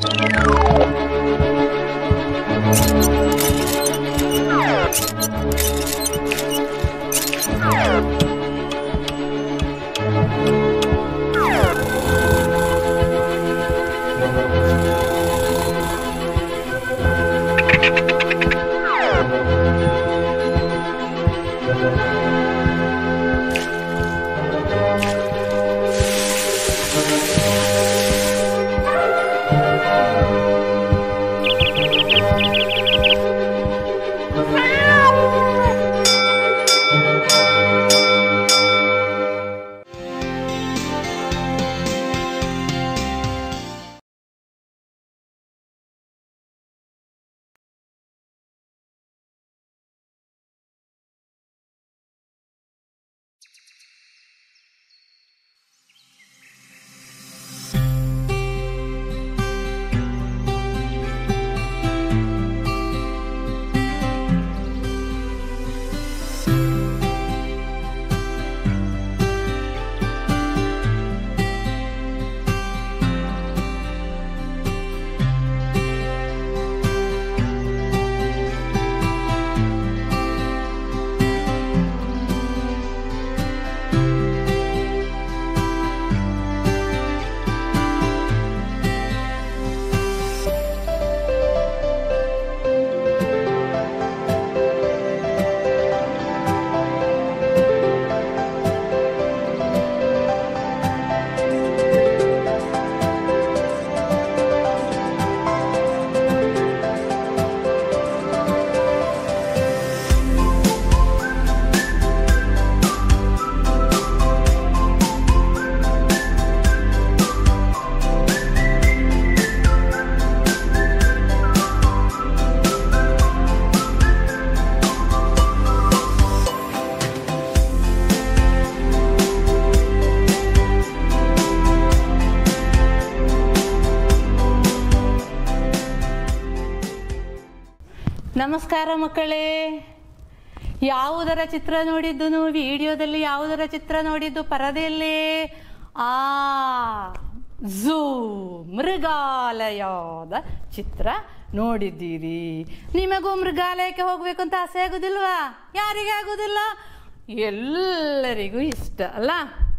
ನಮಸ್ಕಾರ ಮಕ್ಕಳೇ ಯಾವುದರ ಚಿತ್ರ ನೋಡಿದ್ದು ನೀವು ವಿಡಿಯೋದಲ್ಲಿ ಯಾವುದರ ಚಿತ್ರ ನೋಡಿದ್ದು ಪರದೆಯಲ್ಲಿ ಆ ಝೂ ಮೃಗಾಲಯದ ಚಿತ್ರ ನೋಡಿದ್ದೀರಿ ನಿಮಗೂ ಮೃಗಾಲಯಕ್ಕೆ ಹೋಗ್ಬೇಕು ಅಂತ ಆಸೆ ಆಗುದಿಲ್ವಾ ಯಾರಿಗೆ ಆಗುದಿಲ್ಲ ಎಲ್ಲರಿಗೂ ಇಷ್ಟ ಅಲ್ಲ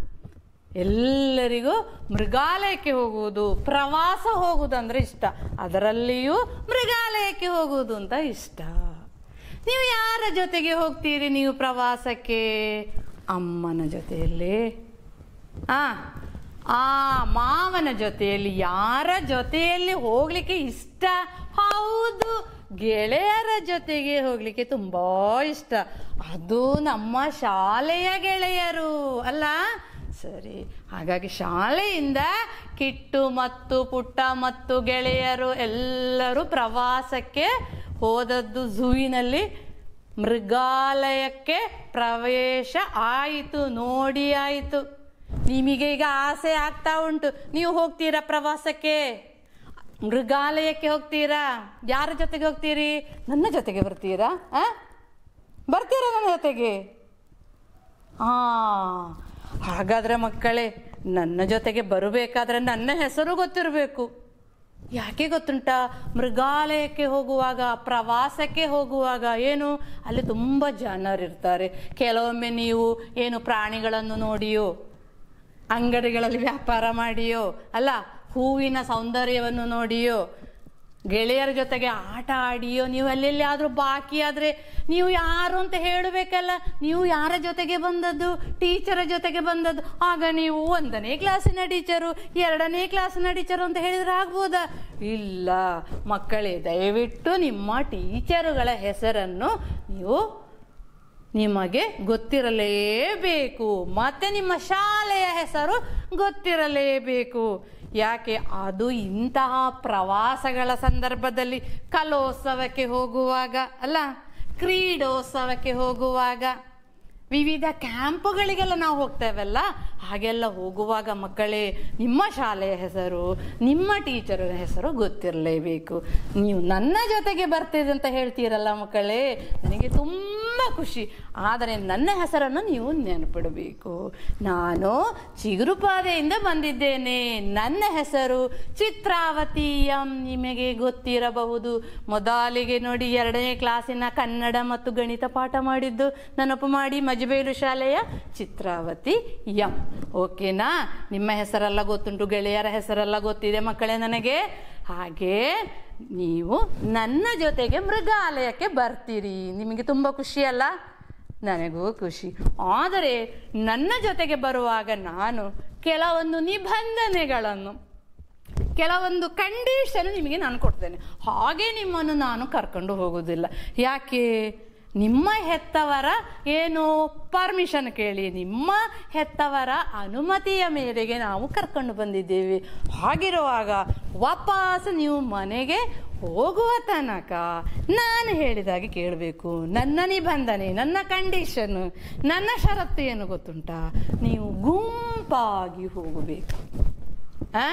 ಎಲ್ಲರಿಗೂ ಮೃಗಾಲಯಕ್ಕೆ ಹೋಗುವುದು ಪ್ರವಾಸ ಹೋಗುವುದು ಅಂದ್ರೆ ಇಷ್ಟ ಅದರಲ್ಲಿಯೂ ಮೃಗಾಲಯಕ್ಕೆ ಹೋಗುವುದು ಅಂತ ಇಷ್ಟ ನೀವು ಯಾರ ಜೊತೆಗೆ ಹೋಗ್ತೀರಿ ನೀವು ಪ್ರವಾಸಕ್ಕೆ ಅಮ್ಮನ ಜೊತೆಯಲ್ಲಿ ಆ ಆ ಮಾವನ ಜೊತೆಯಲ್ಲಿ ಯಾರ ಜೊತೆಯಲ್ಲಿ ಹೋಗ್ಲಿಕ್ಕೆ ಇಷ್ಟ ಹೌದು ಗೆಳೆಯರ ಜೊತೆಗೆ ಹೋಗ್ಲಿಕ್ಕೆ ತುಂಬಾ ಇಷ್ಟ ಅದು ನಮ್ಮ ಶಾಲೆಯ ಗೆಳೆಯರು ಅಲ್ಲ ಸರಿ ಹಾಗಾಗಿ ಶಾಲೆಯಿಂದ ಕಿಟ್ಟು ಮತ್ತು ಪುಟ್ಟ ಮತ್ತು ಗೆಳೆಯರು ಎಲ್ಲರೂ ಪ್ರವಾಸಕ್ಕೆ ಹೋದದ್ದು ಝೂವಿನಲ್ಲಿ ಮೃಗಾಲಯಕ್ಕೆ ಪ್ರವೇಶ ಆಯಿತು ನೋಡಿ ಆಯಿತು ನಿಮಗೆ ಈಗ ಆಸೆ ಆಗ್ತಾ ಉಂಟು ನೀವು ಹೋಗ್ತೀರಾ ಪ್ರವಾಸಕ್ಕೆ ಮೃಗಾಲಯಕ್ಕೆ ಹೋಗ್ತೀರಾ ಯಾರ ಜೊತೆಗೆ ಹೋಗ್ತೀರಿ ನನ್ನ ಜೊತೆಗೆ ಬರ್ತೀರಾ ಆ ಬರ್ತೀರಾ ನನ್ನ ಜೊತೆಗೆ ಆ ಹಾಗಾದ್ರೆ ಮಕ್ಕಳೇ ನನ್ನ ಜೊತೆಗೆ ಬರಬೇಕಾದ್ರೆ ನನ್ನ ಹೆಸರು ಗೊತ್ತಿರಬೇಕು ಯಾಕೆ ಗೊತ್ತುಂಟಾ ಮೃಗಾಲಯಕ್ಕೆ ಹೋಗುವಾಗ ಪ್ರವಾಸಕ್ಕೆ ಹೋಗುವಾಗ ಏನು ಅಲ್ಲಿ ತುಂಬ ಜನರಿರ್ತಾರೆ ಕೆಲವೊಮ್ಮೆ ನೀವು ಏನು ಪ್ರಾಣಿಗಳನ್ನು ನೋಡಿಯೋ ಅಂಗಡಿಗಳಲ್ಲಿ ವ್ಯಾಪಾರ ಮಾಡಿಯೋ ಅಲ್ಲ ಹೂವಿನ ಸೌಂದರ್ಯವನ್ನು ನೋಡಿಯೋ ಗೆಳೆಯರ ಜೊತೆಗೆ ಆಟ ಆಡಿಯೋ ನೀವು ಎಲ್ಲೆಲ್ಲಿ ಆದರೂ ಬಾಕಿ ಆದರೆ ನೀವು ಯಾರು ಅಂತ ಹೇಳಬೇಕಲ್ಲ ನೀವು ಯಾರ ಜೊತೆಗೆ ಬಂದದ್ದು ಟೀಚರ ಜೊತೆಗೆ ಬಂದದ್ದು ಆಗ ನೀವು ಒಂದನೇ ಕ್ಲಾಸಿನ ಟೀಚರು ಎರಡನೇ ಕ್ಲಾಸಿನ ಟೀಚರು ಅಂತ ಹೇಳಿದ್ರೆ ಆಗ್ಬೋದಾ ಇಲ್ಲ ಮಕ್ಕಳೇ ದಯವಿಟ್ಟು ನಿಮ್ಮ ಟೀಚರುಗಳ ಹೆಸರನ್ನು ನೀವು ನಿಮಗೆ ಗೊತ್ತಿರಲೇಬೇಕು ಮತ್ತೆ ನಿಮ್ಮ ಶಾಲೆಯ ಹೆಸರು ಗೊತ್ತಿರಲೇಬೇಕು ಯಾಕೆ ಅದು ಇಂತಹ ಪ್ರವಾಸಗಳ ಸಂದರ್ಭದಲ್ಲಿ ಕಲೋತ್ಸವಕ್ಕೆ ಹೋಗುವಾಗ ಅಲ್ಲ ಕ್ರೀಡೋತ್ಸವಕ್ಕೆ ಹೋಗುವಾಗ ವಿವಿಧ ಕ್ಯಾಂಪುಗಳಿಗೆಲ್ಲ ನಾವು ಹೋಗ್ತೇವಲ್ಲ ಹಾಗೆಲ್ಲ ಹೋಗುವಾಗ ಮಕ್ಕಳೇ ನಿಮ್ಮ ಶಾಲೆಯ ಹೆಸರು ನಿಮ್ಮ ಟೀಚರ್ ಹೆಸರು ಗೊತ್ತಿರಲೇಬೇಕು ನೀವು ನನ್ನ ಜೊತೆಗೆ ಬರ್ತಿದೆ ಅಂತ ಹೇಳ್ತೀರಲ್ಲ ಮಕ್ಕಳೇ ನನಗೆ ತುಂಬ ತುಂಬ ಖುಷಿ ಆದರೆ ನನ್ನ ಹೆಸರನ್ನು ನೀವು ನೆನಪಿಡಬೇಕು ನಾನು ಚಿಗುರುಪಾದೆಯಿಂದ ಬಂದಿದ್ದೇನೆ ನನ್ನ ಹೆಸರು ಚಿತ್ರಾವತಿ ಎಂ ನಿಮಗೆ ಗೊತ್ತಿರಬಹುದು ಮೊದಲಿಗೆ ನೋಡಿ ಎರಡನೇ ಕ್ಲಾಸಿನ ಕನ್ನಡ ಮತ್ತು ಗಣಿತ ಪಾಠ ಮಾಡಿದ್ದು ನೆನಪು ಮಾಡಿ ಮಜಬೇರು ಶಾಲೆಯ ಚಿತ್ರಾವತಿ ಎಂ ಓಕೆನಾ ನಿಮ್ಮ ಹೆಸರೆಲ್ಲ ಗೊತ್ತುಂಟು ಗೆಳೆಯರ ಹೆಸರೆಲ್ಲ ಗೊತ್ತಿದೆ ಮಕ್ಕಳೇ ನನಗೆ ಹಾಗೆ ನೀವು ನನ್ನ ಜೊತೆಗೆ ಮೃಗಾಲಯಕ್ಕೆ ಬರ್ತೀರಿ ನಿಮಗೆ ತುಂಬ ಖುಷಿ ಅಲ್ಲ ನನಗೂ ಖುಷಿ ಆದರೆ ನನ್ನ ಜೊತೆಗೆ ಬರುವಾಗ ನಾನು ಕೆಲವೊಂದು ನಿಬಂಧನೆಗಳನ್ನು ಕೆಲವೊಂದು ಕಂಡೀಷನ್ ನಿಮಗೆ ನಾನು ಕೊಡ್ತೇನೆ ಹಾಗೆ ನಿಮ್ಮನ್ನು ನಾನು ಕರ್ಕೊಂಡು ಹೋಗೋದಿಲ್ಲ ಯಾಕೆ ನಿಮ್ಮ ಹೆತ್ತವರ ಏನು ಪರ್ಮಿಷನ್ ಕೇಳಿ ನಿಮ್ಮ ಹೆತ್ತವರ ಅನುಮತಿಯ ಮೇರೆಗೆ ನಾವು ಕರ್ಕೊಂಡು ಬಂದಿದ್ದೇವೆ ಹಾಗಿರುವಾಗ ವಾಪಸ್ ನೀವು ಮನೆಗೆ ಹೋಗುವ ತನಕ ನಾನು ಹೇಳಿದಾಗೆ ಕೇಳಬೇಕು ನನ್ನ ನಿಬಂಧನೆ ನನ್ನ ಕಂಡೀಷನ್ ನನ್ನ ಷರತ್ತು ಏನು ಗೊತ್ತುಂಟಾ ನೀವು ಗುಂಪಾಗಿ ಹೋಗಬೇಕು ಆ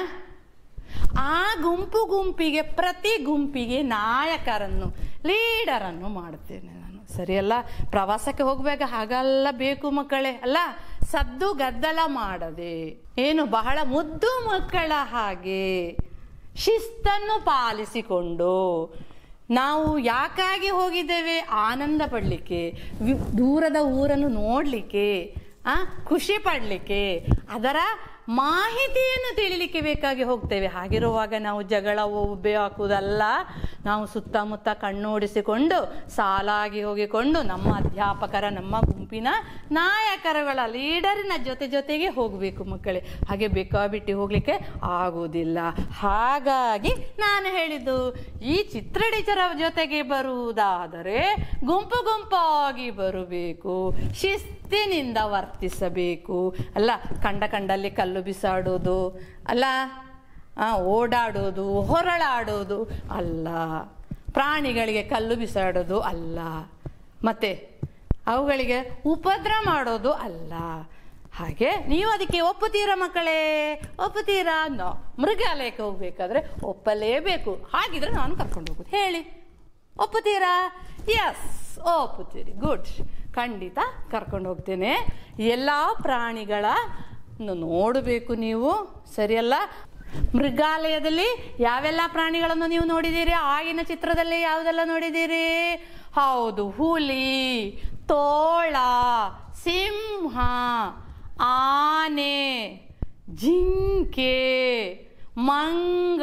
ಆ ಗುಂಪು ಗುಂಪಿಗೆ ಪ್ರತಿ ಗುಂಪಿಗೆ ನಾಯಕರನ್ನು ಲೀಡರನ್ನು ಮಾಡುತ್ತೇನೆ ನಾನು ಸರಿಯಲ್ಲ ಪ್ರವಾಸಕ್ಕೆ ಹೋಗುವಾಗ ಹಾಗೆಲ್ಲ ಬೇಕು ಮಕ್ಕಳೇ ಅಲ್ಲ ಸದ್ದು ಗದ್ದಲ ಮಾಡದೆ ಏನು ಬಹಳ ಮುದ್ದು ಮಕ್ಕಳ ಹಾಗೆ ಶಿಸ್ತನ್ನು ಪಾಲಿಸಿಕೊಂಡು ನಾವು ಯಾಕಾಗಿ ಹೋಗಿದ್ದೇವೆ ಆನಂದ ಪಡಲಿಕ್ಕೆ ದೂರದ ಊರನ್ನು ನೋಡಲಿಕ್ಕೆ ಆ ಖುಷಿ ಪಡಲಿಕ್ಕೆ ಅದರ ಮಾಹಿತಿಯನ್ನು ತಿಳಿಲಿಕ್ಕೆ ಬೇಕಾಗಿ ಹೋಗ್ತೇವೆ ಹಾಗಿರುವಾಗ ನಾವು ಜಗಳ ಒಬ್ಬೆ ಹಾಕುವುದಲ್ಲ ನಾವು ಸುತ್ತಮುತ್ತ ಕಣ್ಣೋಡಿಸಿಕೊಂಡು ಸಾಲಾಗಿ ಹೋಗಿಕೊಂಡು ನಮ್ಮ ಅಧ್ಯಾಪಕರ ನಮ್ಮ ಗುಂಪಿನ ನಾಯಕರುಗಳ ಲೀಡರಿನ ಜೊತೆ ಜೊತೆಗೆ ಹೋಗಬೇಕು ಮಕ್ಕಳೇ ಹಾಗೆ ಬೇಕಾಬಿಟ್ಟು ಹೋಗಲಿಕ್ಕೆ ಆಗುವುದಿಲ್ಲ ಹಾಗಾಗಿ ನಾನು ಹೇಳಿದ್ದು ಈ ಚಿತ್ರ ಟೀಚರ ಜೊತೆಗೆ ಬರುವುದಾದರೆ ಗುಂಪು ಗುಂಪಾಗಿ ಬರಬೇಕು ಶಿಸ್ತಿನಿಂದ ವರ್ತಿಸಬೇಕು ಅಲ್ಲ ಕಂಡ ಕಂಡಲ್ಲಿ ಕಲ್ಲು ಬಿಸಾಡೋದು ಅಲ್ಲ ಆ, ಓಡಾಡೋದು ಹೊರಳಾಡೋದು ಅಲ್ಲ ಪ್ರಾಣಿಗಳಿಗೆ ಕಲ್ಲು ಬಿಸಾಡೋದು ಅಲ್ಲ ಮತ್ತೆ ಅವುಗಳಿಗೆ ಉಪದ್ರ ಮಾಡೋದು ಅಲ್ಲ ಹಾಗೆ ನೀವು ಅದಕ್ಕೆ ಒಪ್ಪುತ್ತೀರಾ ಮಕ್ಕಳೇ ಒಪ್ಪುತ್ತೀರಾ ನೋ ಮೃಗಾಲಯಕ್ಕೆ ಹೋಗ್ಬೇಕಾದ್ರೆ ಒಪ್ಪಲೇಬೇಕು ಹಾಗಿದ್ರೆ ನಾನು ಕರ್ಕೊಂಡು ಹೋಗುದು ಹೇಳಿ ಒಪ್ಪುತ್ತೀರಾ ಎಸ್ ಒಪ್ಪುತ್ತೀರಿ ಗುಡ್ ಖಂಡಿತ ಕರ್ಕೊಂಡು ಹೋಗ್ತೇನೆ ಎಲ್ಲ ಪ್ರಾಣಿಗಳ ನೋಡಬೇಕು ನೀವು ಸರಿಯಲ್ಲ ಮೃಗಾಲಯದಲ್ಲಿ ಯಾವೆಲ್ಲ ಪ್ರಾಣಿಗಳನ್ನು ನೀವು ನೋಡಿದ್ದೀರಿ ಆಗಿನ ಚಿತ್ರದಲ್ಲಿ ಯಾವುದೆಲ್ಲ ನೋಡಿದ್ದೀರಿ ಹೌದು ಹುಲಿ ತೋಳ ಸಿಂಹ ಆನೆ ಜಿಂಕೆ ಮಂಗ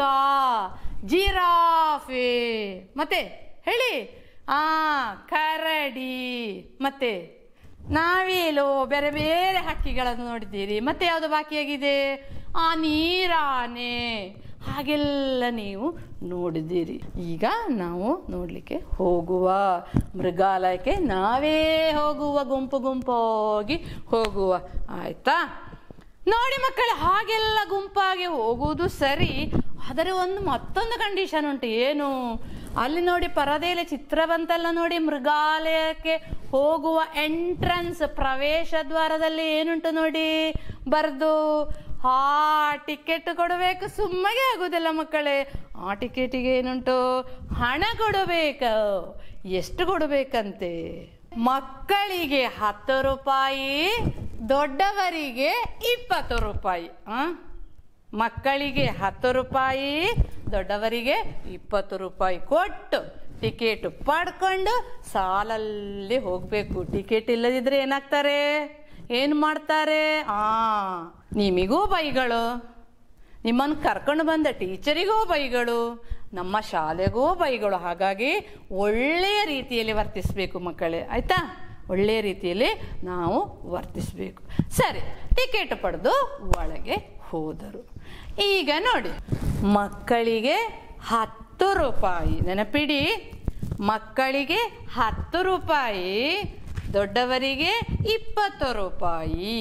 ಜಿರಾಫೆ ಮತ್ತೆ ಹೇಳಿ ಆ ಕರಡಿ ಮತ್ತೆ ನಾವೇಲೋ ಬೇರೆ ಬೇರೆ ಹಕ್ಕಿಗಳನ್ನು ನೋಡಿದ್ದೀರಿ ಮತ್ತೆ ಯಾವುದು ಬಾಕಿಯಾಗಿದೆ ಆ ನೀರಾನೆ ಹಾಗೆಲ್ಲ ನೀವು ನೋಡಿದ್ದೀರಿ ಈಗ ನಾವು ನೋಡಲಿಕ್ಕೆ ಹೋಗುವ ಮೃಗಾಲಯಕ್ಕೆ ನಾವೇ ಹೋಗುವ ಗುಂಪು ಗುಂಪಾಗಿ ಹೋಗುವ ಆಯ್ತಾ ನೋಡಿ ಮಕ್ಕಳೇ ಹಾಗೆಲ್ಲ ಗುಂಪಾಗಿ ಹೋಗುವುದು ಸರಿ ಆದರೆ ಒಂದು ಮತ್ತೊಂದು ಕಂಡೀಷನ್ ಉಂಟು ಏನು ಅಲ್ಲಿ ನೋಡಿ ಪರದೆಯಲ್ಲಿ ಚಿತ್ರ ಬಂತಲ್ಲ ನೋಡಿ ಮೃಗಾಲಯಕ್ಕೆ ಹೋಗುವ ಎಂಟ್ರನ್ಸ್ ಪ್ರವೇಶ ದ್ವಾರದಲ್ಲಿ ಏನುಂಟು ನೋಡಿ ಬರ್ದು ಆ ಟಿಕೆಟ್ ಕೊಡಬೇಕು ಸುಮ್ಮಗೆ ಆಗುದಿಲ್ಲ ಮಕ್ಕಳೇ ಆ ಟಿಕೆಟಿಗೆ ಏನುಂಟು ಹಣ ಕೊಡಬೇಕು ಎಷ್ಟು ಕೊಡಬೇಕಂತೆ ಮಕ್ಕಳಿಗೆ ಹತ್ತು ರೂಪಾಯಿ ದೊಡ್ಡವರಿಗೆ ಇಪ್ಪತ್ತು ರೂಪಾಯಿ ಆ ಮಕ್ಕಳಿಗೆ ಹತ್ತು ರೂಪಾಯಿ ದೊಡ್ಡವರಿಗೆ ಇಪ್ಪತ್ತು ರೂಪಾಯಿ ಕೊಟ್ಟು ಟಿಕೆಟ್ ಪಡ್ಕೊಂಡು ಸಾಲಲ್ಲಿ ಹೋಗಬೇಕು ಟಿಕೆಟ್ ಇಲ್ಲದಿದ್ರೆ ಏನಾಗ್ತಾರೆ ಏನು ಮಾಡ್ತಾರೆ ಆ ನಿಮಿಗೂ ಬೈಗಳು ನಿಮ್ಮನ್ನು ಕರ್ಕೊಂಡು ಬಂದ ಟೀಚರಿಗೂ ಬೈಗಳು ನಮ್ಮ ಶಾಲೆಗೂ ಬೈಗಳು ಹಾಗಾಗಿ ಒಳ್ಳೆಯ ರೀತಿಯಲ್ಲಿ ವರ್ತಿಸಬೇಕು ಮಕ್ಕಳೇ ಆಯ್ತಾ ಒಳ್ಳೆಯ ರೀತಿಯಲ್ಲಿ ನಾವು ವರ್ತಿಸಬೇಕು ಸರಿ ಟಿಕೆಟ್ ಪಡೆದು ಒಳಗೆ ಹೋದರು ಈಗ ನೋಡಿ ಮಕ್ಕಳಿಗೆ ಹತ್ತು ರೂಪಾಯಿ ನೆನಪಿಡಿ ಮಕ್ಕಳಿಗೆ ಹತ್ತು ರೂಪಾಯಿ ದೊಡ್ಡವರಿಗೆ ಇಪ್ಪತ್ತು ರೂಪಾಯಿ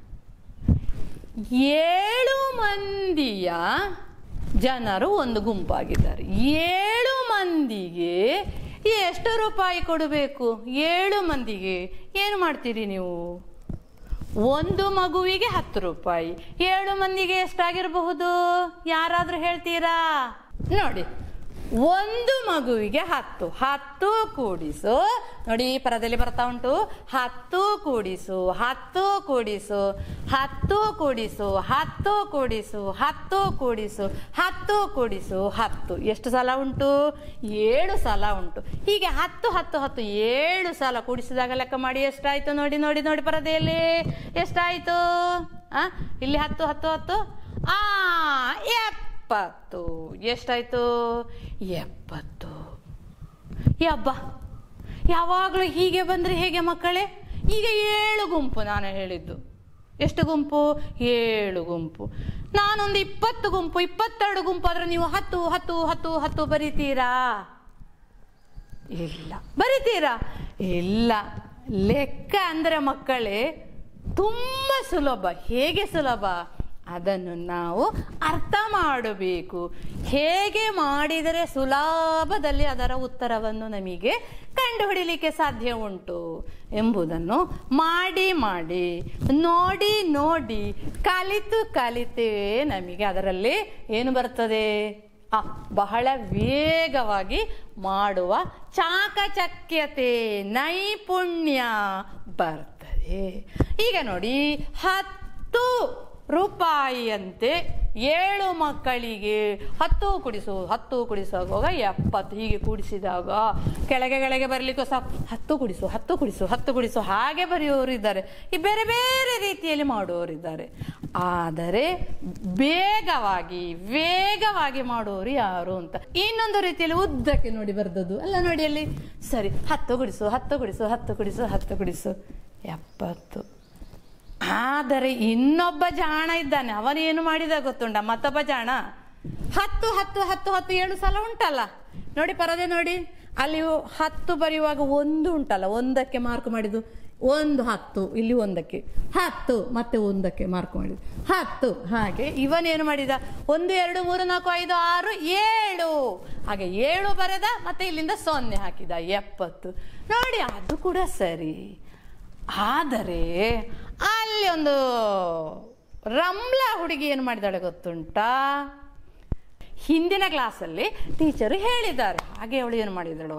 ಏಳು ಮಂದಿಯ ಜನರು ಒಂದು ಗುಂಪಾಗಿದ್ದಾರೆ ಏಳು ಮಂದಿಗೆ ಎಷ್ಟು ರೂಪಾಯಿ ಕೊಡಬೇಕು ಏಳು ಮಂದಿಗೆ ಏನು ಮಾಡ್ತೀರಿ ನೀವು ಒಂದು ಮಗುವಿಗೆ ಹತ್ತು ರೂಪಾಯಿ ಏಳು ಮಂದಿಗೆ ಎಷ್ಟಾಗಿರಬಹುದು ಯಾರಾದರೂ ಹೇಳ್ತೀರಾ ನೋಡಿ ಒಂದು ಮಗುವಿಗೆ ಹತ್ತು ಹತ್ತು ಕೂಡಿಸು ನೋಡಿ ಪರದಲ್ಲಿ ಬರ್ತಾ ಉಂಟು ಹತ್ತು ಕೂಡಿಸು ಹತ್ತು ಕೂಡಿಸು ಹತ್ತು ಕೂಡಿಸು ಹತ್ತು ಕೂಡಿಸು ಹತ್ತು ಕೂಡಿಸು ಹತ್ತು ಕೂಡಿಸು ಹತ್ತು ಎಷ್ಟು ಸಲ ಉಂಟು ಏಳು ಸಲ ಉಂಟು ಹೀಗೆ ಹತ್ತು ಹತ್ತು ಹತ್ತು ಏಳು ಸಲ ಕೂಡಿಸಿದಾಗ ಲೆಕ್ಕ ಮಾಡಿ ಎಷ್ಟಾಯ್ತು ನೋಡಿ ನೋಡಿ ನೋಡಿ ಪರದೆಯಲ್ಲಿ ಎಷ್ಟಾಯ್ತು ಆ ಇಲ್ಲಿ ಹತ್ತು ಹತ್ತು ಹತ್ತು ಆ ಎಪ್ಪತ್ತು ಎಷ್ಟಾಯ್ತು ಎಪ್ಪತ್ತು ಯಬ್ಬ ಯಾವಾಗಲೂ ಹೀಗೆ ಬಂದರೆ ಹೇಗೆ ಮಕ್ಕಳೇ ಈಗ ಏಳು ಗುಂಪು ನಾನು ಹೇಳಿದ್ದು ಎಷ್ಟು ಗುಂಪು ಏಳು ಗುಂಪು ನಾನೊಂದು ಇಪ್ಪತ್ತು ಗುಂಪು ಇಪ್ಪತ್ತೆರಡು ಗುಂಪು ಆದರೆ ನೀವು ಹತ್ತು ಹತ್ತು ಹತ್ತು ಹತ್ತು ಬರೀತೀರಾ ಇಲ್ಲ ಬರಿತೀರಾ ಇಲ್ಲ ಲೆಕ್ಕ ಅಂದರೆ ಮಕ್ಕಳೇ ತುಂಬ ಸುಲಭ ಹೇಗೆ ಸುಲಭ ಅದನ್ನು ನಾವು ಅರ್ಥ ಮಾಡಬೇಕು ಹೇಗೆ ಮಾಡಿದರೆ ಸುಲಭದಲ್ಲಿ ಅದರ ಉತ್ತರವನ್ನು ನಮಗೆ ಕಂಡುಹಿಡಿಯಲಿಕ್ಕೆ ಸಾಧ್ಯ ಉಂಟು ಎಂಬುದನ್ನು ಮಾಡಿ ಮಾಡಿ ನೋಡಿ ನೋಡಿ ಕಲಿತು ಕಲಿತೇ ನಮಗೆ ಅದರಲ್ಲಿ ಏನು ಬರ್ತದೆ ಆ, ಬಹಳ ವೇಗವಾಗಿ ಮಾಡುವ ಚಾಕಚಕ್ಯತೆ ನೈಪುಣ್ಯ ಬರ್ತದೆ ಈಗ ನೋಡಿ ಹತ್ತು ರೂಪಾಯಿಯಂತೆ ಏಳು ಮಕ್ಕಳಿಗೆ ಹತ್ತು ಕುಡಿಸು ಹತ್ತು ಕುಡಿಸುವಾಗ ಎಪ್ಪತ್ತು ಹೀಗೆ ಕೂಡಿಸಿದಾಗ ಕೆಳಗೆ ಕೆಳಗೆ ಬರಲಿಕ್ಕೂ ಸಾಕು ಹತ್ತು ಕುಡಿಸು ಹತ್ತು ಕುಡಿಸು ಹತ್ತು ಕುಡಿಸು ಹಾಗೆ ಬರೆಯುವವರು ಇದ್ದಾರೆ ಈ ಬೇರೆ ಬೇರೆ ರೀತಿಯಲ್ಲಿ ಮಾಡುವವರಿದ್ದಾರೆ ಆದರೆ ಬೇಗವಾಗಿ ವೇಗವಾಗಿ ಮಾಡುವವರು ಯಾರು ಅಂತ ಇನ್ನೊಂದು ರೀತಿಯಲ್ಲಿ ಉದ್ದಕ್ಕೆ ನೋಡಿ ಬರ್ದದ್ದು ಅಲ್ಲ ನೋಡಿ ಅಲ್ಲಿ ಸರಿ ಹತ್ತು ಗುಡಿಸು ಹತ್ತು ಗುಡಿಸು ಹತ್ತು ಗುಡಿಸು ಹತ್ತು ಗುಡಿಸು ಎಪ್ಪತ್ತು ಆದರೆ ಇನ್ನೊಬ್ಬ ಜಾಣ ಇದ್ದಾನೆ ಅವನೇನು ಮಾಡಿದ ಗೊತ್ತುಂಟ ಮತ್ತೊಬ್ಬ ಜಾಣ ಹತ್ತು ಹತ್ತು ಹತ್ತು ಹತ್ತು ಏಳು ಸಲ ಉಂಟಲ್ಲ ನೋಡಿ ಪರದೆ ನೋಡಿ ಅಲ್ಲಿ ಹತ್ತು ಬರೆಯುವಾಗ ಒಂದು ಉಂಟಲ್ಲ ಒಂದಕ್ಕೆ ಮಾರ್ಕ್ ಮಾಡಿದ್ದು ಒಂದು ಹತ್ತು ಇಲ್ಲಿ ಒಂದಕ್ಕೆ ಹತ್ತು ಮತ್ತೆ ಒಂದಕ್ಕೆ ಮಾರ್ಕ್ ಮಾಡಿದ್ದು ಹತ್ತು ಹಾಗೆ ಇವನೇನು ಮಾಡಿದ ಒಂದು ಎರಡು ಮೂರು ನಾಲ್ಕು ಐದು ಆರು ಏಳು ಹಾಗೆ ಏಳು ಬರೆದ ಮತ್ತೆ ಇಲ್ಲಿಂದ ಸೊನ್ನೆ ಹಾಕಿದ ಎಪ್ಪತ್ತು ನೋಡಿ ಅದು ಕೂಡ ಸರಿ ಆದರೆ ಅಲ್ಲಿ ಒಂದು ರಮ್ಲ ಹುಡುಗಿ ಏನು ಮಾಡಿದಾಳೆ ಗೊತ್ತುಂಟಾ ಹಿಂದಿನ ಕ್ಲಾಸಲ್ಲಿ ಟೀಚರು ಹೇಳಿದ್ದಾರೆ ಹಾಗೆ ಅವಳು ಏನು ಮಾಡಿದಳು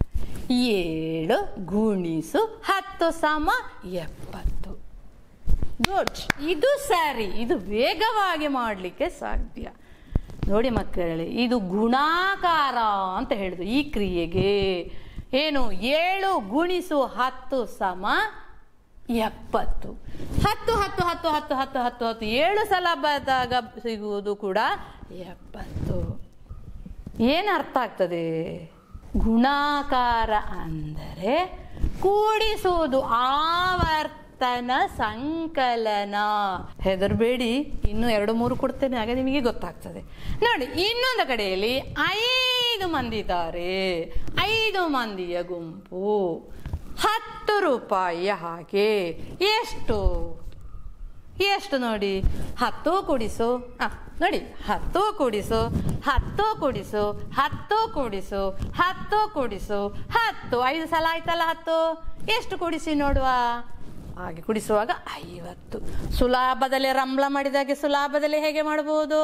ಏಳು ಗುಣಿಸು ಹತ್ತು ಸಮ ಎಪ್ಪತ್ತು ಗುಡ್ ಇದು ಸರಿ ಇದು ವೇಗವಾಗಿ ಮಾಡಲಿಕ್ಕೆ ಸಾಧ್ಯ ನೋಡಿ ಮಕ್ಕಳೇ ಇದು ಗುಣಾಕಾರ ಅಂತ ಹೇಳಿದ್ರು ಈ ಕ್ರಿಯೆಗೆ ಏನು ಏಳು ಗುಣಿಸು ಹತ್ತು ಸಮ ಎಪ್ಪತ್ತು ಹತ್ತು ಹತ್ತು ಹತ್ತು ಹತ್ತು ಹತ್ತು ಹತ್ತು ಹತ್ತು ಏಳು ಸಲ ಬಂದಾಗ ಸಿಗುವುದು ಕೂಡ ಎಪ್ಪತ್ತು ಏನು ಅರ್ಥ ಆಗ್ತದೆ ಗುಣಾಕಾರ ಅಂದರೆ ಕೂಡಿಸುವುದು ಆವರ್ತನ ಸಂಕಲನ ಹೆದರ್ಬೇಡಿ ಇನ್ನು ಎರಡು ಮೂರು ಕೊಡ್ತೇನೆ ಆಗ ನಿಮಗೆ ಗೊತ್ತಾಗ್ತದೆ ನೋಡಿ ಇನ್ನೊಂದು ಕಡೆಯಲ್ಲಿ ಐದು ಮಂದಿ ಇದ್ದಾರೆ ಐದು ಮಂದಿಯ ಗುಂಪು ಹತ್ತು ರೂಪಾಯಿಯ ಹಾಗೆ ಎಷ್ಟು ಎಷ್ಟು ನೋಡಿ ಹತ್ತು ಕೂಡಿಸು ಆ ನೋಡಿ ಹತ್ತು ಕೂಡಿಸು ಹತ್ತು ಕೂಡಿಸು ಹತ್ತು ಕೂಡಿಸು ಹತ್ತು ಕೂಡಿಸು ಹತ್ತು ಐದು ಸಲ ಆಯ್ತಲ್ಲ ಹತ್ತು ಎಷ್ಟು ಕೂಡಿಸಿ ನೋಡುವ ಹಾಗೆ ಕುಡಿಸುವಾಗ ಐವತ್ತು ಸುಲಾಭದಲ್ಲಿ ರಂಬಳ ಮಾಡಿದಾಗೆ ಸುಲಾಭದಲ್ಲಿ ಹೇಗೆ ಮಾಡಬಹುದು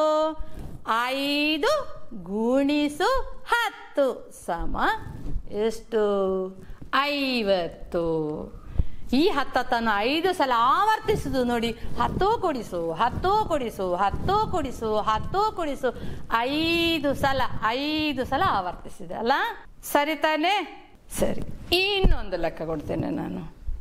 ಐದು ಗುಣಿಸು ಹತ್ತು ಸಮ ಎಷ್ಟು ಐವತ್ತು ಈ ಹತ್ತನ್ನು ಐದು ಸಲ ಆವರ್ತಿಸುದು ನೋಡಿ ಹತ್ತು ಕೊಡಿಸು ಹತ್ತು ಕೊಡಿಸು ಹತ್ತು ಕೊಡಿಸು ಹತ್ತು ಕೊಡಿಸು ಐದು ಸಲ ಐದು ಸಲ ಆವರ್ತಿಸಿದೆ ಅಲ್ಲ ಸರಿ ತಾನೇ ಸರಿ ಇನ್ನೊಂದು ಲೆಕ್ಕ ಕೊಡ್ತೇನೆ ನಾನು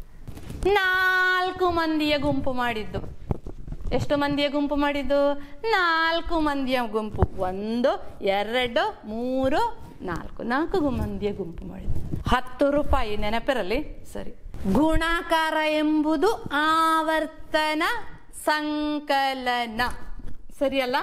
ನಾಲ್ಕು ಮಂದಿಯ ಗುಂಪು ಮಾಡಿದ್ದು ಎಷ್ಟು ಮಂದಿಯ ಗುಂಪು ಮಾಡಿದ್ದು ನಾಲ್ಕು ಮಂದಿಯ ಗುಂಪು ಒಂದು ಎರಡು ಮೂರು ನಾಲ್ಕು ನಾಲ್ಕು ಗು- ಮಂದಿಯ ಗುಂಪು ಮಾಡಿದ್ದು ಹತ್ತು ರೂಪಾಯಿ ನೆನಪಿರಲಿ ಸರಿ ಗುಣಾಕಾರ ಎಂಬುದು ಆವರ್ತನ ಸಂಕಲನ ಸರಿಯಲ್ಲ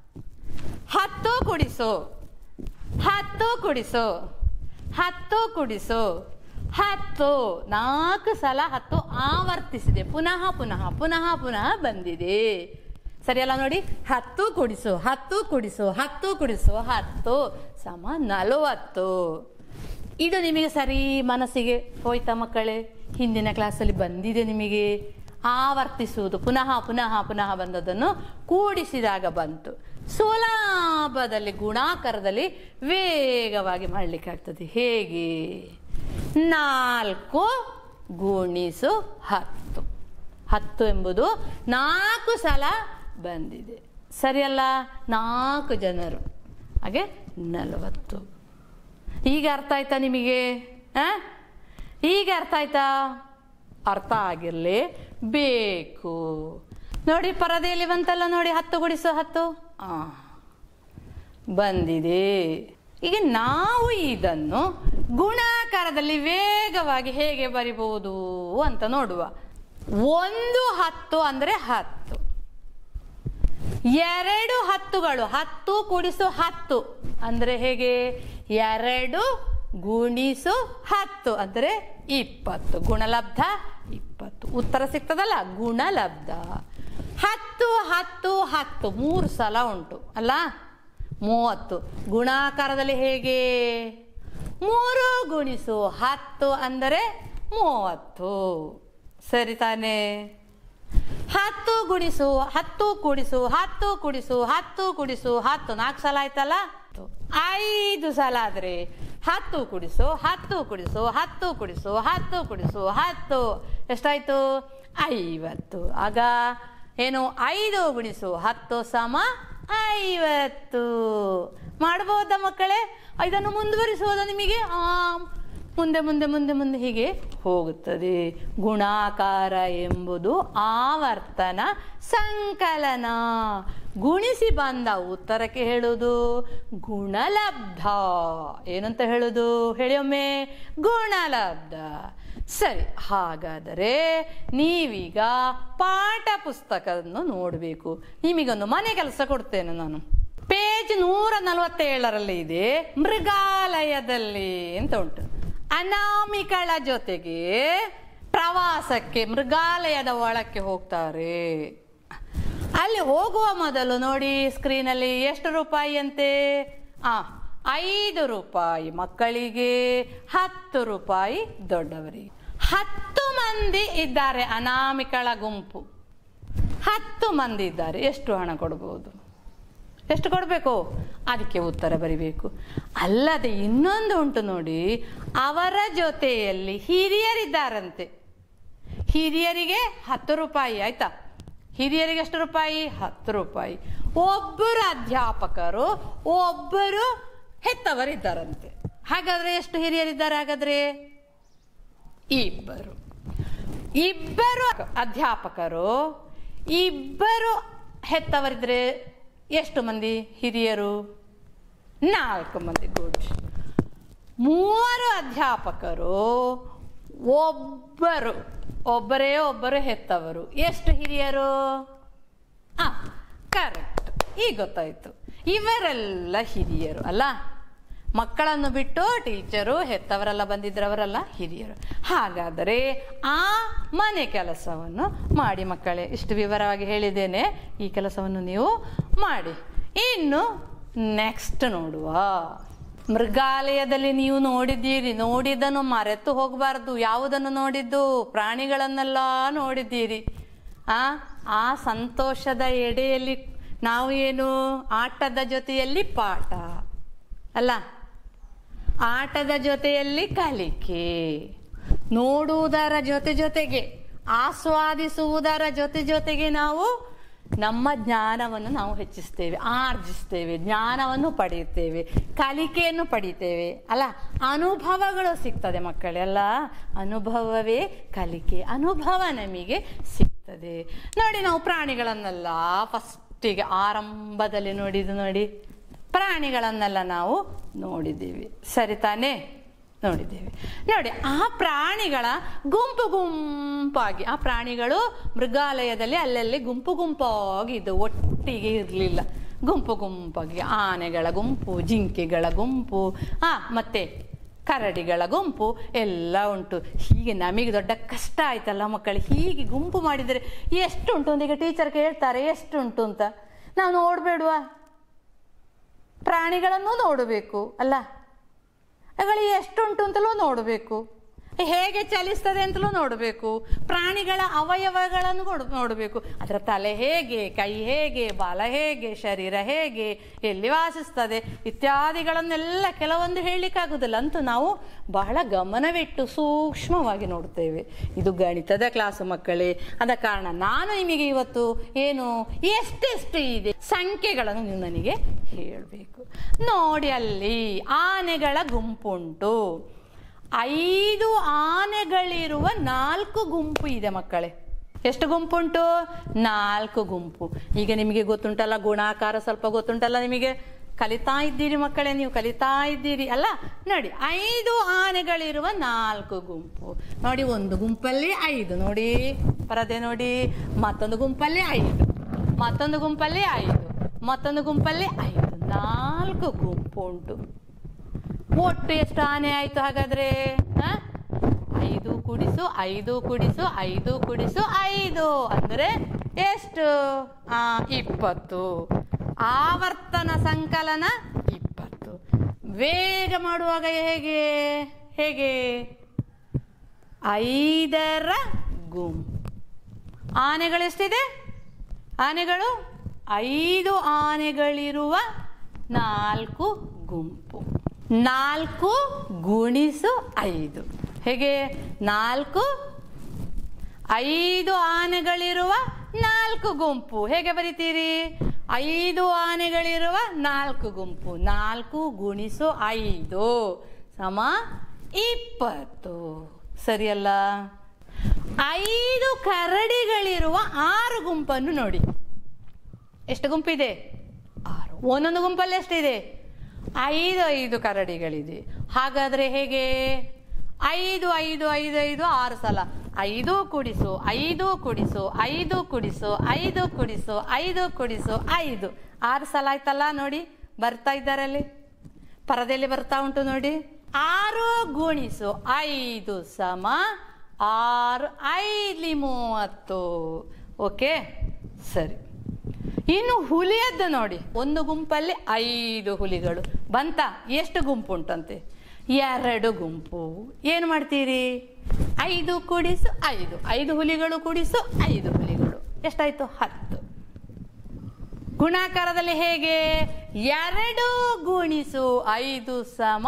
ಹತ್ತು ಕುಡಿಸು ಹತ್ತು ಕುಡಿಸು ಹತ್ತು ಕುಡಿಸು ಹತ್ತು ನಾಲ್ಕು ಸಲ ಹತ್ತು ಆವರ್ತಿಸಿದೆ ಪುನಃ ಪುನಃ ಪುನಃ ಪುನಃ ಬಂದಿದೆ ಸರಿಯಲ್ಲ ನೋಡಿ ಹತ್ತು ಕುಡಿಸು ಹತ್ತು ಕುಡಿಸು ಹತ್ತು ಕುಡಿಸು ಹತ್ತು ಸಮ ನಲವತ್ತು ಇದು ನಿಮಗೆ ಸರಿ ಮನಸ್ಸಿಗೆ ಹೋಯ್ತಾ ಮಕ್ಕಳೇ ಹಿಂದಿನ ಕ್ಲಾಸಲ್ಲಿ ಬಂದಿದೆ ನಿಮಗೆ ಆವರ್ತಿಸುವುದು ಪುನಃ ಪುನಃ ಪುನಃ ಬಂದದನ್ನು ಕೂಡಿಸಿದಾಗ ಬಂತು ಸುಲಭದಲ್ಲಿ ಗುಣಾಕಾರದಲ್ಲಿ ವೇಗವಾಗಿ ಮಾಡಲಿಕ್ಕೆ ಆಗ್ತದೆ ಹೇಗೆ ನಾಲ್ಕು ಗುಣಿಸು ಹತ್ತು ಹತ್ತು ಎಂಬುದು ನಾಲ್ಕು ಸಲ ಬಂದಿದೆ ಸರಿಯಲ್ಲ ನಾಲ್ಕು ಜನರು ಹಾಗೆ ನಲವತ್ತು ಈಗ ಅರ್ಥ ಆಯ್ತಾ ನಿಮಗೆ ಆ? ಈಗ ಅರ್ಥ ಆಯ್ತಾ ಅರ್ಥ ಆಗಿರಲಿ ಬೇಕು ನೋಡಿ ಪರದೆಯಲ್ಲಿ ಬಂತಲ್ಲ ನೋಡಿ ಹತ್ತು ಗುಡಿಸು ಹತ್ತು ಆ ಬಂದಿದೆ ಈಗ ನಾವು ಇದನ್ನು ಗುಣಾಕಾರದಲ್ಲಿ ವೇಗವಾಗಿ ಹೇಗೆ ಬರಿಬಹುದು ಅಂತ ನೋಡುವ ಒಂದು ಹತ್ತು ಅಂದ್ರೆ ಹತ್ತು ಎರಡು ಹತ್ತುಗಳು ಹತ್ತು ಕೂಡಿಸು ಹತ್ತು ಅಂದ್ರೆ ಹೇಗೆ ಎರಡು ಗುಣಿಸು ಹತ್ತು ಅಂದ್ರೆ ಇಪ್ಪತ್ತು ಗುಣಲಬ್ಧ ಇಪ್ಪತ್ತು ಉತ್ತರ ಸಿಗ್ತದಲ್ಲ ಗುಣಲಬ್ಧ ಹತ್ತು ಹತ್ತು ಹತ್ತು ಮೂರು ಸಲ ಉಂಟು ಅಲ್ಲ ಮೂವತ್ತು ಗುಣಾಕಾರದಲ್ಲಿ ಹೇಗೆ ಮೂರು ಗುಣಿಸು ಹತ್ತು ಅಂದರೆ ಮೂವತ್ತು ಸರಿ ತಾನೇ ಹತ್ತು ಗುಣಿಸು ಹತ್ತು ಕೂಡಿಸು ಹತ್ತು ಕುಡಿಸು ಹತ್ತು ಕುಡಿಸು ಹತ್ತು ನಾಲ್ಕು ಸಲ ಆಯ್ತಲ್ಲ ಐದು ಸಲ ಆದ್ರೆ ಹತ್ತು ಕುಡಿಸು ಹತ್ತು ಕುಡಿಸು ಹತ್ತು ಕುಡಿಸು ಹತ್ತು ಕುಡಿಸು ಹತ್ತು ಎಷ್ಟಾಯ್ತು ಐವತ್ತು ಆಗ ಏನು ಐದು ಗುಣಿಸು ಹತ್ತು ಸಮ ಐವತ್ತು ಮಾಡ್ಬೋದಾ ಮಕ್ಕಳೇ ಇದನ್ನು ಮುಂದುವರಿಸುವುದಾ ನಿಮಗೆ ಆ ಮುಂದೆ ಮುಂದೆ ಮುಂದೆ ಮುಂದೆ ಹೀಗೆ ಹೋಗುತ್ತದೆ ಗುಣಾಕಾರ ಎಂಬುದು ಆವರ್ತನ ಸಂಕಲನ ಗುಣಿಸಿ ಬಂದ ಉತ್ತರಕ್ಕೆ ಹೇಳುವುದು ಗುಣಲಬ್ಧ ಏನಂತ ಹೇಳುದು ಹೇಳಿ ಒಮ್ಮೆ ಗುಣಲಬ್ಧ ಸರಿ ಹಾಗಾದರೆ ನೀವೀಗ ಪಾಠ ಪುಸ್ತಕವನ್ನು ನೋಡಬೇಕು ನಿಮಗೊಂದು ಮನೆ ಕೆಲಸ ಕೊಡ್ತೇನೆ ನಾನು ಪೇಜ್ ನೂರ ನಲವತ್ತೇಳರಲ್ಲಿ ಇದೆ ಮೃಗಾಲಯದಲ್ಲಿ ಅಂತ ಉಂಟು ಅನಾಮಿಕಳ ಜೊತೆಗೆ ಪ್ರವಾಸಕ್ಕೆ ಮೃಗಾಲಯದ ಒಳಕ್ಕೆ ಹೋಗ್ತಾರೆ ಅಲ್ಲಿ ಹೋಗುವ ಮೊದಲು ನೋಡಿ ಸ್ಕ್ರೀನಲ್ಲಿ ಎಷ್ಟು ರೂಪಾಯಿ ಅಂತೆ ಆ ಐದು ರೂಪಾಯಿ ಮಕ್ಕಳಿಗೆ ಹತ್ತು ರೂಪಾಯಿ ದೊಡ್ಡವರಿಗೆ ಹತ್ತು ಮಂದಿ ಇದ್ದಾರೆ ಅನಾಮಿಕಳ ಗುಂಪು ಹತ್ತು ಮಂದಿ ಇದ್ದಾರೆ ಎಷ್ಟು ಹಣ ಕೊಡ್ಬೋದು ಎಷ್ಟು ಕೊಡಬೇಕು ಅದಕ್ಕೆ ಉತ್ತರ ಬರಿಬೇಕು ಅಲ್ಲದೆ ಇನ್ನೊಂದು ಉಂಟು ನೋಡಿ ಅವರ ಜೊತೆಯಲ್ಲಿ ಹಿರಿಯರಿದ್ದಾರಂತೆ ಹಿರಿಯರಿಗೆ ಹತ್ತು ರೂಪಾಯಿ ಆಯ್ತಾ ಹಿರಿಯರಿಗೆ ಎಷ್ಟು ರೂಪಾಯಿ ಹತ್ತು ರೂಪಾಯಿ ಒಬ್ಬರು ಅಧ್ಯಾಪಕರು ಒಬ್ಬರು ಹೆತ್ತವರಿದ್ದಾರಂತೆ ಹಾಗಾದ್ರೆ ಎಷ್ಟು ಹಿರಿಯರಿದ್ದಾರೆ ಹಾಗಾದ್ರೆ ಇಬ್ಬರು ಇಬ್ಬರು ಅಧ್ಯಾಪಕರು ಇಬ್ಬರು ಹೆತ್ತವರಿದ್ರೆ ಎಷ್ಟು ಮಂದಿ ಹಿರಿಯರು ನಾಲ್ಕು ಮಂದಿ ಗುಡ್ ಮೂವರು ಅಧ್ಯಾಪಕರು ಒಬ್ಬರು ಒಬ್ಬರೇ ಒಬ್ಬರು ಹೆತ್ತವರು ಎಷ್ಟು ಹಿರಿಯರು ಆ ಕರೆಕ್ಟ್ ಈಗ ಗೊತ್ತಾಯ್ತು ಇವರೆಲ್ಲ ಹಿರಿಯರು ಅಲ್ಲ ಮಕ್ಕಳನ್ನು ಬಿಟ್ಟು ಟೀಚರು ಹೆತ್ತವರೆಲ್ಲ ಬಂದಿದ್ರವರೆಲ್ಲ ಹಿರಿಯರು ಹಾಗಾದರೆ ಆ ಮನೆ ಕೆಲಸವನ್ನು ಮಾಡಿ ಮಕ್ಕಳೇ ಇಷ್ಟು ವಿವರವಾಗಿ ಹೇಳಿದ್ದೇನೆ ಈ ಕೆಲಸವನ್ನು ನೀವು ಮಾಡಿ ಇನ್ನು ನೆಕ್ಸ್ಟ್ ನೋಡುವ ಮೃಗಾಲಯದಲ್ಲಿ ನೀವು ನೋಡಿದ್ದೀರಿ ನೋಡಿದ್ದನ್ನು ಮರೆತು ಹೋಗಬಾರ್ದು ಯಾವುದನ್ನು ನೋಡಿದ್ದು ಪ್ರಾಣಿಗಳನ್ನೆಲ್ಲ ನೋಡಿದ್ದೀರಿ ಆ ಆ ಸಂತೋಷದ ಎಡೆಯಲ್ಲಿ ನಾವು ಏನು ಆಟದ ಜೊತೆಯಲ್ಲಿ ಪಾಠ ಅಲ್ಲ ಆಟದ ಜೊತೆಯಲ್ಲಿ ಕಲಿಕೆ ನೋಡುವುದರ ಜೊತೆ ಜೊತೆಗೆ ಆಸ್ವಾದಿಸುವುದರ ಜೊತೆ ಜೊತೆಗೆ ನಾವು ನಮ್ಮ ಜ್ಞಾನವನ್ನು ನಾವು ಹೆಚ್ಚಿಸ್ತೇವೆ ಆರ್ಜಿಸ್ತೇವೆ ಜ್ಞಾನವನ್ನು ಪಡೆಯುತ್ತೇವೆ ಕಲಿಕೆಯನ್ನು ಪಡಿತೇವೆ ಅಲ್ಲ ಅನುಭವಗಳು ಸಿಗ್ತದೆ ಮಕ್ಕಳೆಲ್ಲ ಅನುಭವವೇ ಕಲಿಕೆ ಅನುಭವ ನಮಗೆ ಸಿಗ್ತದೆ ನೋಡಿ ನಾವು ಪ್ರಾಣಿಗಳನ್ನೆಲ್ಲ ಫಸ್ಟಿಗೆ ಆರಂಭದಲ್ಲಿ ನೋಡಿದ್ದು ನೋಡಿ ಪ್ರಾಣಿಗಳನ್ನೆಲ್ಲ ನಾವು ನೋಡಿದ್ದೀವಿ ಸರಿ ತಾನೇ ನೋಡಿದ್ದೇವೆ ನೋಡಿ ಆ ಪ್ರಾಣಿಗಳ ಗುಂಪು ಗುಂಪಾಗಿ ಆ ಪ್ರಾಣಿಗಳು ಮೃಗಾಲಯದಲ್ಲಿ ಅಲ್ಲಲ್ಲಿ ಗುಂಪು ಗುಂಪಾಗಿ ಇದು ಒಟ್ಟಿಗೆ ಇರಲಿಲ್ಲ ಗುಂಪು ಗುಂಪಾಗಿ ಆನೆಗಳ ಗುಂಪು ಜಿಂಕೆಗಳ ಗುಂಪು ಆ ಮತ್ತೆ ಕರಡಿಗಳ ಗುಂಪು ಎಲ್ಲ ಉಂಟು ಹೀಗೆ ನಮಗೆ ದೊಡ್ಡ ಕಷ್ಟ ಆಯ್ತಲ್ಲ ಮಕ್ಕಳು ಹೀಗೆ ಗುಂಪು ಮಾಡಿದರೆ ಎಷ್ಟುಂಟು ಅಂತ ಈಗ ಟೀಚರ್ ಕೇಳ್ತಾರೆ ಎಷ್ಟುಂಟು ಅಂತ ನಾವು ನೋಡಬೇಡುವಾ ಪ್ರಾಣಿಗಳನ್ನು ನೋಡಬೇಕು ಅಲ್ಲ ಅವುಗಳು ಎಷ್ಟುಂಟು ಅಂತಲೂ ನೋಡಬೇಕು ಹೇಗೆ ಚಲಿಸ್ತದೆ ಅಂತಲೂ ನೋಡಬೇಕು ಪ್ರಾಣಿಗಳ ಅವಯವಗಳನ್ನು ಕೊಡು ನೋಡಬೇಕು ಅದರ ತಲೆ ಹೇಗೆ ಕೈ ಹೇಗೆ ಬಾಲ ಹೇಗೆ ಶರೀರ ಹೇಗೆ ಎಲ್ಲಿ ವಾಸಿಸ್ತದೆ ಇತ್ಯಾದಿಗಳನ್ನೆಲ್ಲ ಕೆಲವೊಂದು ಹೇಳಲಿಕ್ಕಾಗುವುದಿಲ್ಲ ಅಂತೂ ನಾವು ಬಹಳ ಗಮನವಿಟ್ಟು ಸೂಕ್ಷ್ಮವಾಗಿ ನೋಡ್ತೇವೆ ಇದು ಗಣಿತದ ಕ್ಲಾಸು ಮಕ್ಕಳೇ ಆದ ಕಾರಣ ನಾನು ನಿಮಗೆ ಇವತ್ತು ಏನು ಎಷ್ಟೆಷ್ಟು ಇದೆ ಸಂಖ್ಯೆಗಳನ್ನು ನೀವು ನನಗೆ ಹೇಳಬೇಕು ನೋಡಿ ಅಲ್ಲಿ ಆನೆಗಳ ಗುಂಪುಂಟು ಐದು ಆನೆಗಳಿರುವ ನಾಲ್ಕು ಗುಂಪು ಇದೆ ಮಕ್ಕಳೇ ಎಷ್ಟು ಗುಂಪುಂಟು ನಾಲ್ಕು ಗುಂಪು ಈಗ ನಿಮಗೆ ಗೊತ್ತುಂಟಲ್ಲ ಗುಣಾಕಾರ ಸ್ವಲ್ಪ ಗೊತ್ತುಂಟಲ್ಲ ನಿಮಗೆ ಕಲಿತಾ ಇದ್ದೀರಿ ಮಕ್ಕಳೇ ನೀವು ಕಲಿತಾ ಇದ್ದೀರಿ ಅಲ್ಲ ನೋಡಿ ಐದು ಆನೆಗಳಿರುವ ನಾಲ್ಕು ಗುಂಪು ನೋಡಿ ಒಂದು ಗುಂಪಲ್ಲಿ ಐದು ನೋಡಿ ಪರದೆ ನೋಡಿ ಮತ್ತೊಂದು ಗುಂಪಲ್ಲಿ ಐದು ಮತ್ತೊಂದು ಗುಂಪಲ್ಲಿ ಐದು ಮತ್ತೊಂದು ಗುಂಪಲ್ಲಿ ಐದು ನಾಲ್ಕು ಗುಂಪು ಉಂಟು ಒಟ್ಟು ಎಷ್ಟು ಆನೆ ಆಯ್ತು ಹಾಗಾದ್ರೆ ಹ? ಐದು ಕುಡಿಸು ಐದು ಕುಡಿಸು ಐದು ಕುಡಿಸು ಐದು ಅಂದ್ರೆ ಎಷ್ಟು ಆ ಇಪ್ಪತ್ತು ಆವರ್ತನ ಸಂಕಲನ ಇಪ್ಪತ್ತು ವೇಗ ಮಾಡುವಾಗ ಹೇಗೆ ಹೇಗೆ ಐದರ ಗುಂಪು ಆನೆಗಳು ಎಷ್ಟಿದೆ ಆನೆಗಳು ಐದು ಆನೆಗಳಿರುವ ನಾಲ್ಕು ಗುಂಪು ನಾಲ್ಕು ಗುಣಿಸು ಐದು ಹೇಗೆ ನಾಲ್ಕು ಐದು ಆನೆಗಳಿರುವ ನಾಲ್ಕು ಗುಂಪು ಹೇಗೆ ಬರಿತೀರಿ ಐದು ಆನೆಗಳಿರುವ ನಾಲ್ಕು ಗುಂಪು ನಾಲ್ಕು ಗುಣಿಸು ಐದು ಸಮ ಇಪ್ಪತ್ತು ಸರಿಯಲ್ಲ ಐದು ಕರಡಿಗಳಿರುವ ಆರು ಗುಂಪನ್ನು ನೋಡಿ ಎಷ್ಟು ಗುಂಪಿದೆ ಆರು ಒಂದೊಂದು ಗುಂಪಲ್ಲಿ ಎಷ್ಟಿದೆ ಐದು ಐದು ಕರಡಿಗಳಿದೆ ಹಾಗಾದ್ರೆ ಹೇಗೆ ಐದು ಐದು ಐದು ಐದು ಆರು ಸಲ ಐದು ಕುಡಿಸು ಐದು ಕುಡಿಸು ಐದು ಕುಡಿಸು ಐದು ಕುಡಿಸು ಐದು ಕುಡಿಸು ಐದು ಆರು ಸಲ ಆಯ್ತಲ್ಲ ನೋಡಿ ಬರ್ತಾ ಇದ್ದಾರೆ ಅಲ್ಲಿ ಪರದೆಯಲ್ಲಿ ಬರ್ತಾ ಉಂಟು ನೋಡಿ ಆರು ಗುಣಿಸು ಐದು ಸಮ ಆರು ಐದ್ಲಿ ಮೂವತ್ತು ಓಕೆ ಸರಿ ಇನ್ನು ಹುಲಿಯದ್ದು ನೋಡಿ ಒಂದು ಗುಂಪಲ್ಲಿ ಐದು ಹುಲಿಗಳು ಬಂತ ಎಷ್ಟು ಗುಂಪು ಉಂಟಂತೆ ಎರಡು ಗುಂಪು ಏನು ಮಾಡ್ತೀರಿ ಐದು ಕೂಡಿಸು ಐದು ಐದು ಹುಲಿಗಳು ಕೂಡಿಸು ಐದು ಹುಲಿಗಳು ಎಷ್ಟಾಯ್ತು ಹತ್ತು ಗುಣಾಕಾರದಲ್ಲಿ ಹೇಗೆ ಎರಡು ಗುಣಿಸು ಐದು ಸಮ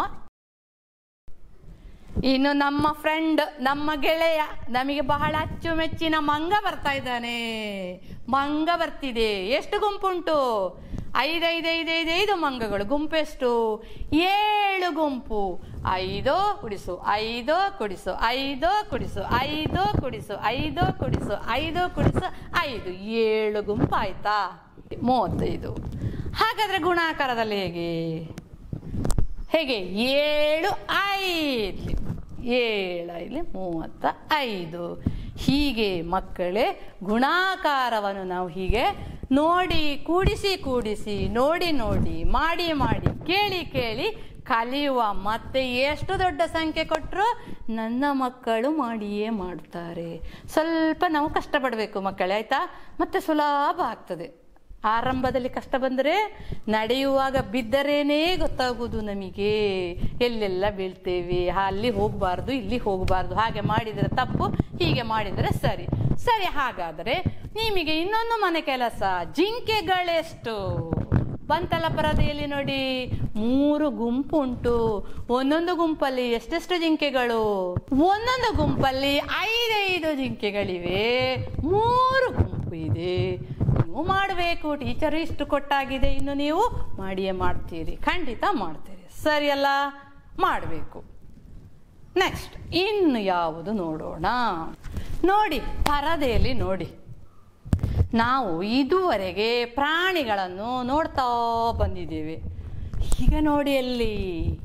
ಇನ್ನು ನಮ್ಮ ಫ್ರೆಂಡ್ ನಮ್ಮ ಗೆಳೆಯ ನಮಗೆ ಬಹಳ ಅಚ್ಚುಮೆಚ್ಚಿನ ಮಂಗ ಬರ್ತಾ ಇದ್ದಾನೆ ಮಂಗ ಬರ್ತಿದೆ ಎಷ್ಟು ಗುಂಪುಂಟು ಐದೈದೈದೈದೈದು ಮಂಗಗಳು ಗುಂಪೆಷ್ಟು ಏಳು ಗುಂಪು ಐದು ಕುಡಿಸು ಐದು ಕುಡಿಸು ಐದು ಕುಡಿಸು ಐದು ಕುಡಿಸು ಐದು ಕುಡಿಸು ಐದು ಕುಡಿಸು ಐದು ಏಳು ಗುಂಪು ಆಯ್ತಾ ಮೂವತ್ತೈದು ಹಾಗಾದ್ರೆ ಗುಣಾಕಾರದಲ್ಲಿ ಹೇಗೆ ಹೇಗೆ ಏಳು ಐದು ಏಳು ಐದು ಮೂವತ್ತ ಐದು ಹೀಗೆ ಮಕ್ಕಳೇ ಗುಣಾಕಾರವನ್ನು ನಾವು ಹೀಗೆ ನೋಡಿ ಕೂಡಿಸಿ ಕೂಡಿಸಿ ನೋಡಿ ನೋಡಿ ಮಾಡಿ ಮಾಡಿ ಕೇಳಿ ಕೇಳಿ ಕಲಿಯುವ ಮತ್ತೆ ಎಷ್ಟು ದೊಡ್ಡ ಸಂಖ್ಯೆ ಕೊಟ್ಟರು ನನ್ನ ಮಕ್ಕಳು ಮಾಡಿಯೇ ಮಾಡ್ತಾರೆ ಸ್ವಲ್ಪ ನಾವು ಕಷ್ಟಪಡಬೇಕು ಮಕ್ಕಳೇ ಆಯ್ತಾ ಮತ್ತೆ ಸುಲಭ ಆಗ್ತದೆ ಆರಂಭದಲ್ಲಿ ಕಷ್ಟ ಬಂದರೆ ನಡೆಯುವಾಗ ಬಿದ್ದರೇನೇ ಗೊತ್ತಾಗುವುದು ನಮಗೆ ಎಲ್ಲೆಲ್ಲ ಬೀಳ್ತೇವೆ ಅಲ್ಲಿ ಹೋಗಬಾರ್ದು ಇಲ್ಲಿ ಹೋಗಬಾರ್ದು ಹಾಗೆ ಮಾಡಿದರೆ ತಪ್ಪು ಹೀಗೆ ಮಾಡಿದರೆ ಸರಿ ಸರಿ ಹಾಗಾದರೆ ನಿಮಗೆ ಇನ್ನೊಂದು ಮನೆ ಕೆಲಸ ಜಿಂಕೆಗಳೆಷ್ಟು ಬಂತಲ್ಲ ಪರದೆಯಲ್ಲಿ ನೋಡಿ ಮೂರು ಗುಂಪು ಉಂಟು ಒಂದೊಂದು ಗುಂಪಲ್ಲಿ ಎಷ್ಟೆಷ್ಟು ಜಿಂಕೆಗಳು ಒಂದೊಂದು ಗುಂಪಲ್ಲಿ ಐದೈದು ಜಿಂಕೆಗಳಿವೆ ಮೂರು ಗುಂಪು ಇದೆ ನೀವು ಮಾಡಬೇಕು ಟೀಚರ್ ಇಷ್ಟು ಕೊಟ್ಟಾಗಿದೆ ಇನ್ನು ನೀವು ಮಾಡಿಯೇ ಮಾಡ್ತೀರಿ ಖಂಡಿತ ಮಾಡ್ತೀರಿ ಸರಿಯಲ್ಲ ಮಾಡಬೇಕು ನೆಕ್ಸ್ಟ್ ಇನ್ನು ಯಾವುದು ನೋಡೋಣ ನೋಡಿ ಪರದೆಯಲ್ಲಿ ನೋಡಿ ನಾವು ಇದುವರೆಗೆ ಪ್ರಾಣಿಗಳನ್ನು ನೋಡ್ತಾ ಬಂದಿದ್ದೇವೆ ಈಗ ನೋಡಿ ಅಲ್ಲಿ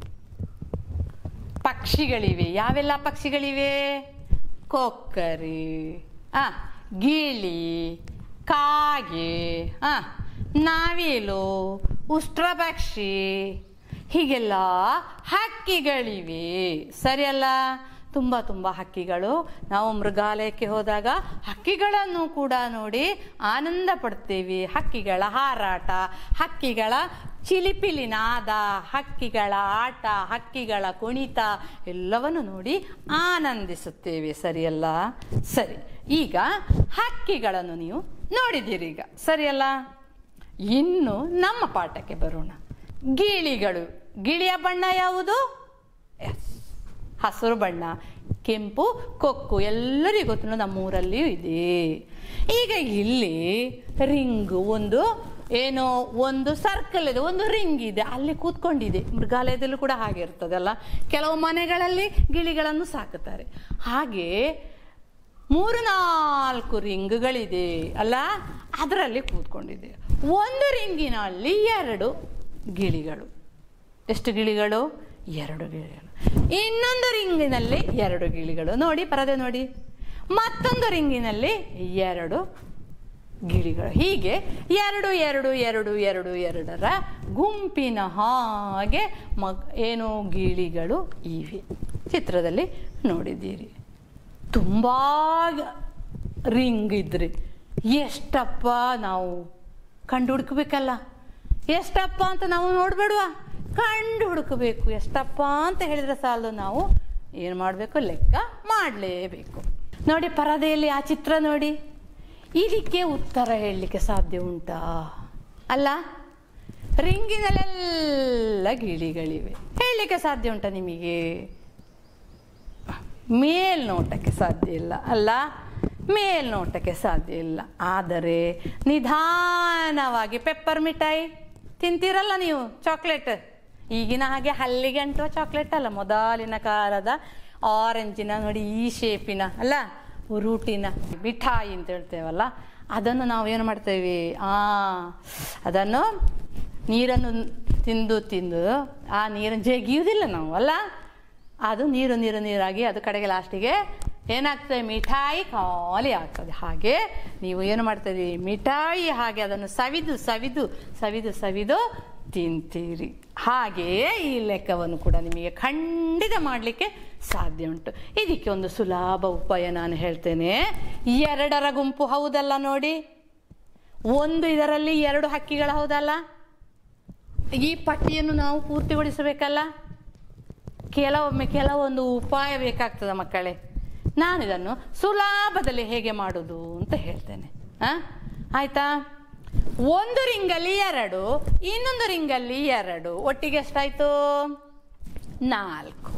ಪಕ್ಷಿಗಳಿವೆ ಯಾವೆಲ್ಲ ಪಕ್ಷಿಗಳಿವೆ ಕೊಕ್ಕರಿ ಆ ಗಿಳಿ ಕಾಗೆ ಆ ನಾವಿಲು ಉಷ್ಟ್ರಪಕ್ಷಿ ಹೀಗೆಲ್ಲ ಹಕ್ಕಿಗಳಿವೆ ಸರಿಯಲ್ಲ ತುಂಬ ತುಂಬ ಹಕ್ಕಿಗಳು ನಾವು ಮೃಗಾಲಯಕ್ಕೆ ಹೋದಾಗ ಹಕ್ಕಿಗಳನ್ನು ಕೂಡ ನೋಡಿ ಆನಂದ ಪಡ್ತೇವೆ ಹಕ್ಕಿಗಳ ಹಾರಾಟ ಹಕ್ಕಿಗಳ ಚಿಲಿಪಿಲಿ ನಾದ ಹಕ್ಕಿಗಳ ಆಟ ಹಕ್ಕಿಗಳ ಕುಣಿತ ಎಲ್ಲವನ್ನು ನೋಡಿ ಆನಂದಿಸುತ್ತೇವೆ ಸರಿಯಲ್ಲ ಸರಿ ಈಗ ಹಕ್ಕಿಗಳನ್ನು ನೀವು ನೋಡಿದ್ದೀರಿ ಈಗ ಸರಿಯಲ್ಲ ಇನ್ನು ನಮ್ಮ ಪಾಠಕ್ಕೆ ಬರೋಣ ಗಿಳಿಗಳು ಗಿಳಿಯ ಬಣ್ಣ ಯಾವುದು ಎಸ್ ಹಸಿರು ಬಣ್ಣ ಕೆಂಪು ಕೊಕ್ಕು ಎಲ್ಲರಿಗೂ ಗೊತ್ತು ನಮ್ಮೂರಲ್ಲಿಯೂ ಇದೆ ಈಗ ಇಲ್ಲಿ ರಿಂಗು ಒಂದು ಏನೋ ಒಂದು ಸರ್ಕಲ್ ಇದೆ ಒಂದು ರಿಂಗ್ ಇದೆ ಅಲ್ಲಿ ಕೂತ್ಕೊಂಡಿದೆ ಮೃಗಾಲಯದಲ್ಲೂ ಕೂಡ ಹಾಗೆ ಇರ್ತದಲ್ಲ ಕೆಲವು ಮನೆಗಳಲ್ಲಿ ಗಿಳಿಗಳನ್ನು ಸಾಕುತ್ತಾರೆ ಹಾಗೆ ಮೂರು ನಾಲ್ಕು ರಿಂಗ್ಗಳಿದೆ ಅಲ್ಲ ಅದರಲ್ಲಿ ಕೂತ್ಕೊಂಡಿದೆ ಒಂದು ರಿಂಗಿನಲ್ಲಿ ಎರಡು ಗಿಳಿಗಳು ಎಷ್ಟು ಗಿಳಿಗಳು ಎರಡು ಗಿಳಿಗಳು ಇನ್ನೊಂದು ರಿಂಗಿನಲ್ಲಿ ಎರಡು ಗಿಳಿಗಳು ನೋಡಿ ಪರದೆ ನೋಡಿ ಮತ್ತೊಂದು ರಿಂಗಿನಲ್ಲಿ ಎರಡು ಗಿಳಿಗಳು ಹೀಗೆ ಎರಡು ಎರಡು ಎರಡು ಎರಡು ಎರಡರ ಗುಂಪಿನ ಹಾಗೆ ಮಗ್ ಏನು ಗಿಳಿಗಳು ಇವೆ ಚಿತ್ರದಲ್ಲಿ ನೋಡಿದ್ದೀರಿ ತುಂಬ ರಿಂಗ್ ಇದ್ರಿ ಎಷ್ಟಪ್ಪ ನಾವು ಕಂಡು ಹುಡುಕ್ಬೇಕಲ್ಲ ಎಷ್ಟಪ್ಪ ಅಂತ ನಾವು ನೋಡ್ಬೇಡ್ವಾ ಕಂಡು ಹುಡುಕಬೇಕು ಎಷ್ಟಪ್ಪ ಅಂತ ಹೇಳಿದ್ರೆ ಸಾಲದು ನಾವು ಏನು ಮಾಡಬೇಕು ಲೆಕ್ಕ ಮಾಡಲೇಬೇಕು ನೋಡಿ ಪರದೆಯಲ್ಲಿ ಆ ಚಿತ್ರ ನೋಡಿ ಇದಕ್ಕೆ ಉತ್ತರ ಹೇಳಲಿಕ್ಕೆ ಸಾಧ್ಯ ಉಂಟಾ ಅಲ್ಲ ರಿಂಗಿನಲ್ಲೆಲ್ಲ ಗಿಳಿಗಳಿವೆ ಹೇಳಲಿಕ್ಕೆ ಸಾಧ್ಯ ಉಂಟಾ ನಿಮಗೆ ಮೇಲ್ನೋಟಕ್ಕೆ ಸಾಧ್ಯ ಇಲ್ಲ ಅಲ್ಲ ಮೇಲ್ನೋಟಕ್ಕೆ ಸಾಧ್ಯ ಇಲ್ಲ ಆದರೆ ನಿಧಾನವಾಗಿ ಪೆಪ್ಪರ್ ಮಿಠಾಯಿ ತಿಂತೀರಲ್ಲ ನೀವು ಚಾಕ್ಲೇಟ್ ಈಗಿನ ಹಾಗೆ ಹಲ್ಲಿಗೆ ಅಂಟುವ ಚಾಕ್ಲೇಟ್ ಅಲ್ಲ ಮೊದಲಿನ ಕಾಲದ ಆರೆಂಜಿನ ನೋಡಿ ಈ ಶೇಪಿನ ಅಲ್ಲ ರೂಟಿನ ಮಿಠಾಯಿ ಅಂತ ಹೇಳ್ತೇವಲ್ಲ ಅದನ್ನು ನಾವು ಏನು ಮಾಡ್ತೇವೆ ಆ ಅದನ್ನು ನೀರನ್ನು ತಿಂದು ತಿಂದು ಆ ನೀರನ್ನು ಜಗಿಯುವುದಿಲ್ಲ ನಾವು ಅಲ್ಲ ಅದು ನೀರು ನೀರು ನೀರಾಗಿ ಅದು ಕಡೆಗೆ ಲಾಸ್ಟಿಗೆ ಏನಾಗ್ತದೆ ಮಿಠಾಯಿ ಖಾಲಿ ಆಗ್ತದೆ ಹಾಗೆ ನೀವು ಏನು ಮಾಡ್ತೀರಿ ಮಿಠಾಯಿ ಹಾಗೆ ಅದನ್ನು ಸವಿದು ಸವಿದು ಸವಿದು ಸವಿದು ತಿಂತೀರಿ ಹಾಗೆಯೇ ಈ ಲೆಕ್ಕವನ್ನು ಕೂಡ ನಿಮಗೆ ಖಂಡಿತ ಮಾಡಲಿಕ್ಕೆ ಸಾಧ್ಯ ಉಂಟು ಇದಕ್ಕೆ ಒಂದು ಸುಲಭ ಉಪಾಯ ನಾನು ಹೇಳ್ತೇನೆ ಎರಡರ ಗುಂಪು ಹೌದಲ್ಲ ನೋಡಿ ಒಂದು ಇದರಲ್ಲಿ ಎರಡು ಹಕ್ಕಿಗಳು ಹೌದಲ್ಲ ಈ ಪಟ್ಟಿಯನ್ನು ನಾವು ಪೂರ್ತಿಗೊಳಿಸಬೇಕಲ್ಲ ಕೆಲವೊಮ್ಮೆ ಕೆಲವೊಂದು ಉಪಾಯ ಬೇಕಾಗ್ತದೆ ಮಕ್ಕಳೇ ನಾನು ಇದನ್ನು ಸುಲಭದಲ್ಲಿ ಹೇಗೆ ಮಾಡುವುದು ಅಂತ ಹೇಳ್ತೇನೆ ಆ? ಆಯ್ತಾ ಒಂದು ರಿಂಗಲ್ಲಿ ಎರಡು ಇನ್ನೊಂದು ರಿಂಗಲ್ಲಿ ಎರಡು ಒಟ್ಟಿಗೆ ಎಷ್ಟಾಯ್ತು ನಾಲ್ಕು